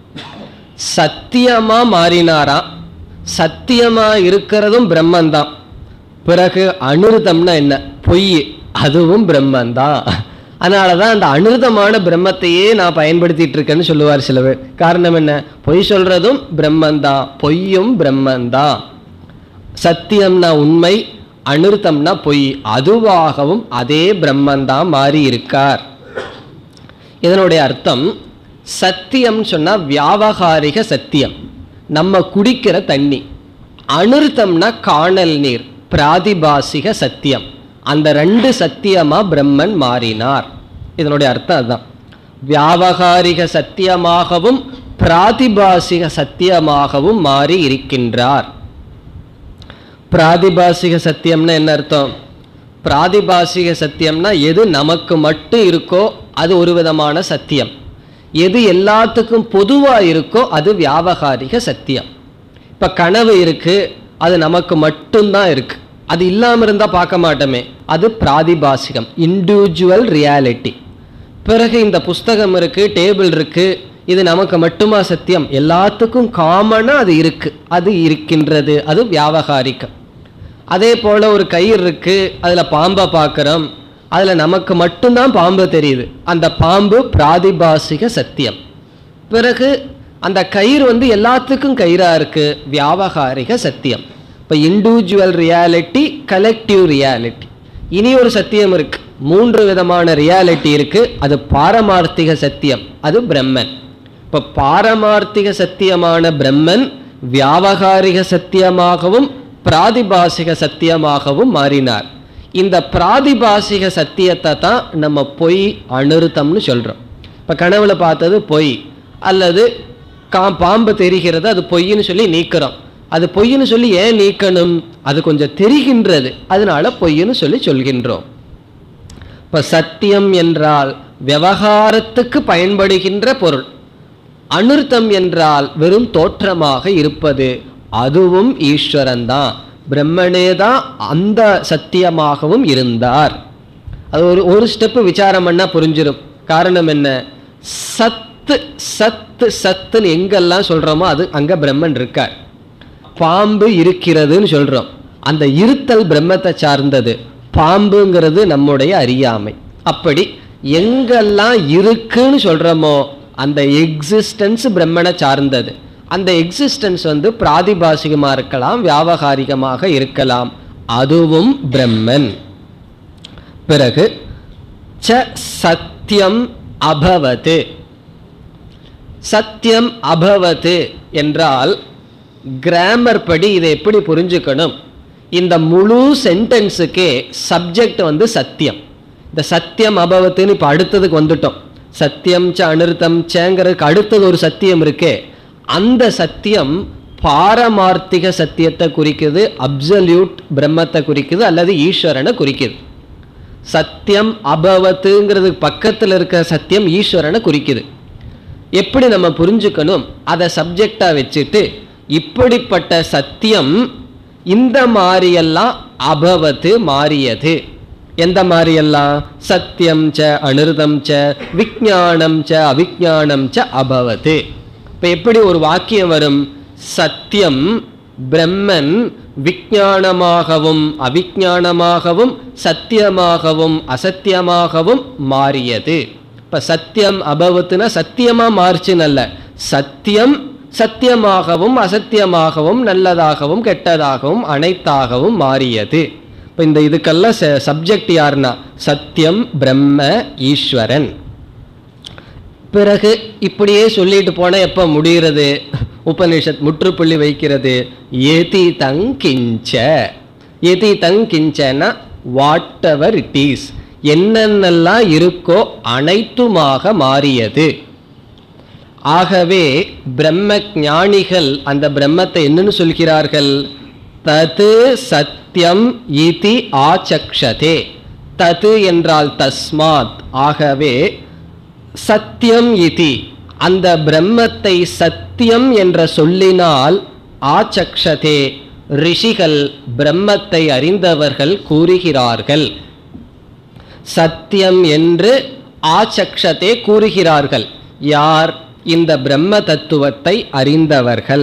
சத்தியமா மாறினாராம் சத்தியமா இருக்கிறதும் பிரம்மந்தான் பிறகு அனிருத்தம்னா என்ன பொய் அதுவும் பிரம்மந்தான் அதனால தான் அந்த அனிருதமான பிரம்மத்தையே நான் பயன்படுத்திட்டு இருக்கேன்னு சொல்லுவார் சில பேர் காரணம் என்ன பொய் சொல்றதும் பிரம்மந்தான் பொய்யும் பிரம்மந்தான் சத்தியம்னா உண்மை அனிருத்தம்னா பொய் அதுவாகவும் அதே பிரம்மந்தான் மாறி இருக்கார் இதனுடைய அர்த்தம் சத்தியம் சொன்னா வியாவகாரிக சத்தியம் நம்ம குடிக்கிற தண்ணி அனிருத்தம்னா காணல் நீர் பிராதிபாசிக சத்தியம் அந்த ரெண்டு சத்தியமா பிரம்மன் மாறினார் இதனுடைய அர்த்தம் அதுதான் வியாவகாரிக சத்தியமாகவும் பிராதிபாசிக சத்தியமாகவும் மாறி இருக்கின்றார் பிராதிபாசிக சத்தியம்னா என்ன அர்த்தம் பிராதிபாசிக சத்தியம்னா எது நமக்கு மட்டும் இருக்கோ அது ஒரு விதமான சத்தியம் எது எல்லாத்துக்கும் பொதுவா இருக்கோ அது வியாவகாரிக சத்தியம் இப்ப கனவு இருக்கு அது நமக்கு மட்டும்தான் இருக்கு அது இல்லாம இருந்தா பார்க்க மாட்டோமே அது பிராதிபாசிகம் இண்டிவிஜுவல் ரியாலிட்டி பிறகு இந்த புஸ்தகம் இருக்கு டேபிள் இருக்கு இது நமக்கு மட்டுமா சத்தியம் எல்லாத்துக்கும் காமனா அது இருக்கு அது இருக்கின்றது அது வியாவகாரிகம் அதே போல ஒரு கயிறு இருக்கு அதுல பாம்பை பார்க்குறோம் அதுல நமக்கு மட்டும்தான் பாம்பு தெரியுது அந்த பாம்பு பிராதிபாசிக சத்தியம் பிறகு அந்த கயிறு வந்து எல்லாத்துக்கும் கயிறா இருக்கு வியாவகாரிக சத்தியம் இப்போ இண்டிவிஜுவல் ரியாலிட்டி கலெக்டிவ் ரியாலிட்டி இனி ஒரு சத்தியம் இருக்கு மூன்று விதமான ரியாலிட்டி இருக்கு அது பாரமார்த்திக சத்தியம் அது பிரம்மன் இப்போ பாரமார்த்திக சத்தியமான பிரம்மன் வியாவகாரிக சத்தியமாகவும் பிராதிபாசிக சத்தியமாகவும் மாறினார் இந்த பிராதிபாசிக சத்தியத்தை தான் நம்ம பொய் அனிருத்தம்னு சொல்றோம் இப்போ கனவுல பார்த்தது பொய் அல்லது கா பாம்பு தெரிகிறது அது பொய்ன்னு சொல்லி நீக்கிறோம் அது பொய்ன்னு சொல்லி ஏன் நீக்கணும் அது கொஞ்சம் தெரிகின்றது அதனால பொய்ன்னு சொல்லி சொல்கின்றோம் இப்ப சத்தியம் என்றால் விவகாரத்துக்கு பயன்படுகின்ற பொருள் அனிருத்தம் என்றால் வெறும் தோற்றமாக இருப்பது அதுவும் ஈஸ்வரன் தான் பிரம்மனே தான் அந்த சத்தியமாகவும் இருந்தார் அது ஒரு ஒரு ஸ்டெப்பு விசாரம் பண்ணா புரிஞ்சிடும் காரணம் என்ன சத்து சத்து சத்துன்னு எங்கெல்லாம் சொல்றோமோ அது அங்க பிரம்மன் இருக்கார் பாம்பு இருக்கிறதுன்னு சொல்றோம் அந்த இருத்தல் பிரம்மத்தை சார்ந்தது பாம்புங்கிறது நம்முடைய அறியாமை அப்படி எங்கெல்லாம் இருக்குன்னு சொல்றோமோ அந்த எக்ஸிஸ்டன்ஸ் பிரம்மனை சார்ந்தது அந்த எக்ஸிஸ்டன்ஸ் வந்து பிராதிபாசிகமாக இருக்கலாம் வியாவகாரிகமாக இருக்கலாம் அதுவும் பிரம்மன் பிறகு ச சத்தியம் அபவது சத்தியம் அபவது என்றால் கிராமர் படி இதை எப்படி புரிஞ்சுக்கணும் இந்த முழு சென்டென்ஸுக்கே சப்ஜெக்ட் வந்து சத்தியம் இந்த சத்தியம் அபவத்துன்னு இப்போ அடுத்ததுக்கு வந்துட்டோம் சத்தியம் ச அனிருத்தம் சேங்கிறதுக்கு அடுத்தது ஒரு சத்தியம் இருக்கே அந்த சத்தியம் பாரமார்த்திக சத்தியத்தை குறிக்குது அப்சல்யூட் பிரம்மத்தை குறிக்குது அல்லது ஈஸ்வரனை குறிக்குது சத்தியம் அபவத்துங்கிறது பக்கத்தில் இருக்கிற சத்தியம் ஈஸ்வரனை குறிக்குது எப்படி நம்ம புரிஞ்சுக்கணும் அதை சப்ஜெக்டாக வச்சுட்டு இப்படிப்பட்ட சத்தியம் இந்த மாதிரியெல்லாம் அபவத்து மாறியது எந்த மாதிரியெல்லாம் சத்தியம் ச அனிருதம் ச விஜானம் ச அவிஜானம் ச அபவத்து இப்போ எப்படி ஒரு வாக்கியம் வரும் சத்தியம் பிரம்மன் விஞ்ஞானமாகவும் அவிஞ்ஞானமாகவும் சத்தியமாகவும் அசத்தியமாகவும் மாறியது இப்போ சத்தியம் அபவத்துனா சத்தியமாக மாறுச்சுன்னு அல்ல சத்தியம் சத்தியமாகவும் அசத்தியமாகவும் நல்லதாகவும் கெட்டதாகவும் அனைத்தாகவும் மாறியது இப்போ இந்த இதுக்கெல்லாம் சப்ஜெக்ட் யாருன்னா சத்தியம் பிரம்ம ஈஸ்வரன் பிறகு இப்படியே சொல்லிட்டு போனா எப்ப முடிகிறது உபனிஷத் முற்றுப்புள்ளி வைக்கிறது எதி தங்கிஞ்ச எதி தங்கிஞ்சனா வாட் எவர் இட் இஸ் என்னென்னலாம் இருக்கோ அனைத்துமாக மாறியது ஆகவே பிரம்ம ஞானிகள் அந்த பிரம்மத்தை என்னன்னு சொல்கிறார்கள் தது சத்தியம் இதி ஆச்சக்ஷதே தது என்றால் தஸ்மாத் ஆகவே சத்தியம் இதி அந்த பிரம்மத்தை சத்தியம் என்ற சொல்லினால் ஆச்சக்ஷதே ரிஷிகள் பிரம்மத்தை அறிந்தவர்கள் கூறுகிறார்கள் சத்தியம் என்று ஆச்சக்ஷதே கூறுகிறார்கள் யார் இந்த பிரம்ம தத்துவத்தை அறிந்தவர்கள்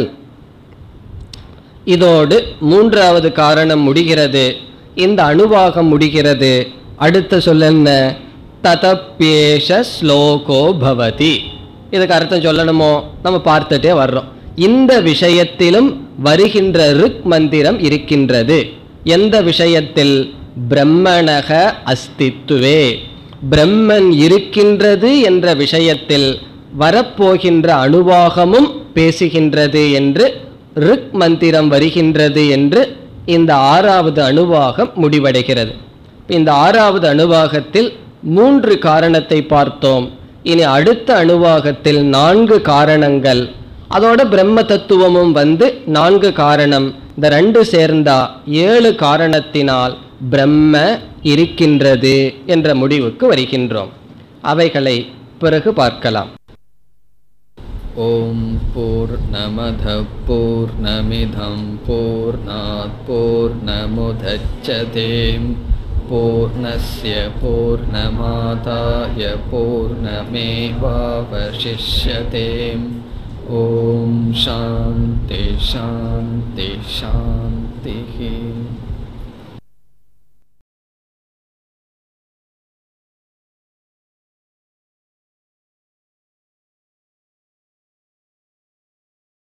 இதோடு மூன்றாவது காரணம் முடிகிறது இந்த அணுவாகம் முடிகிறது அடுத்த சொல்ல என்ன ததப்பேஷ ஸ்லோகோ பவதி இதுக்கு அர்த்தம் சொல்லணுமோ நம்ம பார்த்துட்டே வர்றோம் இந்த விஷயத்திலும் வருகின்ற ருக் மந்திரம் இருக்கின்றது எந்த விஷயத்தில் பிரம்மணக அஸ்தித்துவே பிரம்மன் இருக்கின்றது என்ற விஷயத்தில் வரப்போகின்ற அணுவாகமும் பேசுகின்றது என்று ருக் மந்திரம் வருகின்றது என்று இந்த ஆறாவது அணுவாகம் முடிவடைகிறது இந்த ஆறாவது அணுவாகத்தில் மூன்று காரணத்தை பார்த்தோம் இனி அடுத்த அணுவாகத்தில் நான்கு காரணங்கள் அதோட பிரம்ம தத்துவமும் வந்து நான்கு காரணம் இந்த ரெண்டு சேர்ந்தா ஏழு காரணத்தினால் பிரம்ம இருக்கின்றது என்ற முடிவுக்கு வருகின்றோம் அவைகளை பிறகு பார்க்கலாம் ॐ पूर्णमधः पूर्णमिधं पूर्णात् पूर्णमुदच्छते पूर्णस्य पूर्णमादाय पूर्णमेवावशिष्यते ॐ शान्ति शान्ति शान्तिः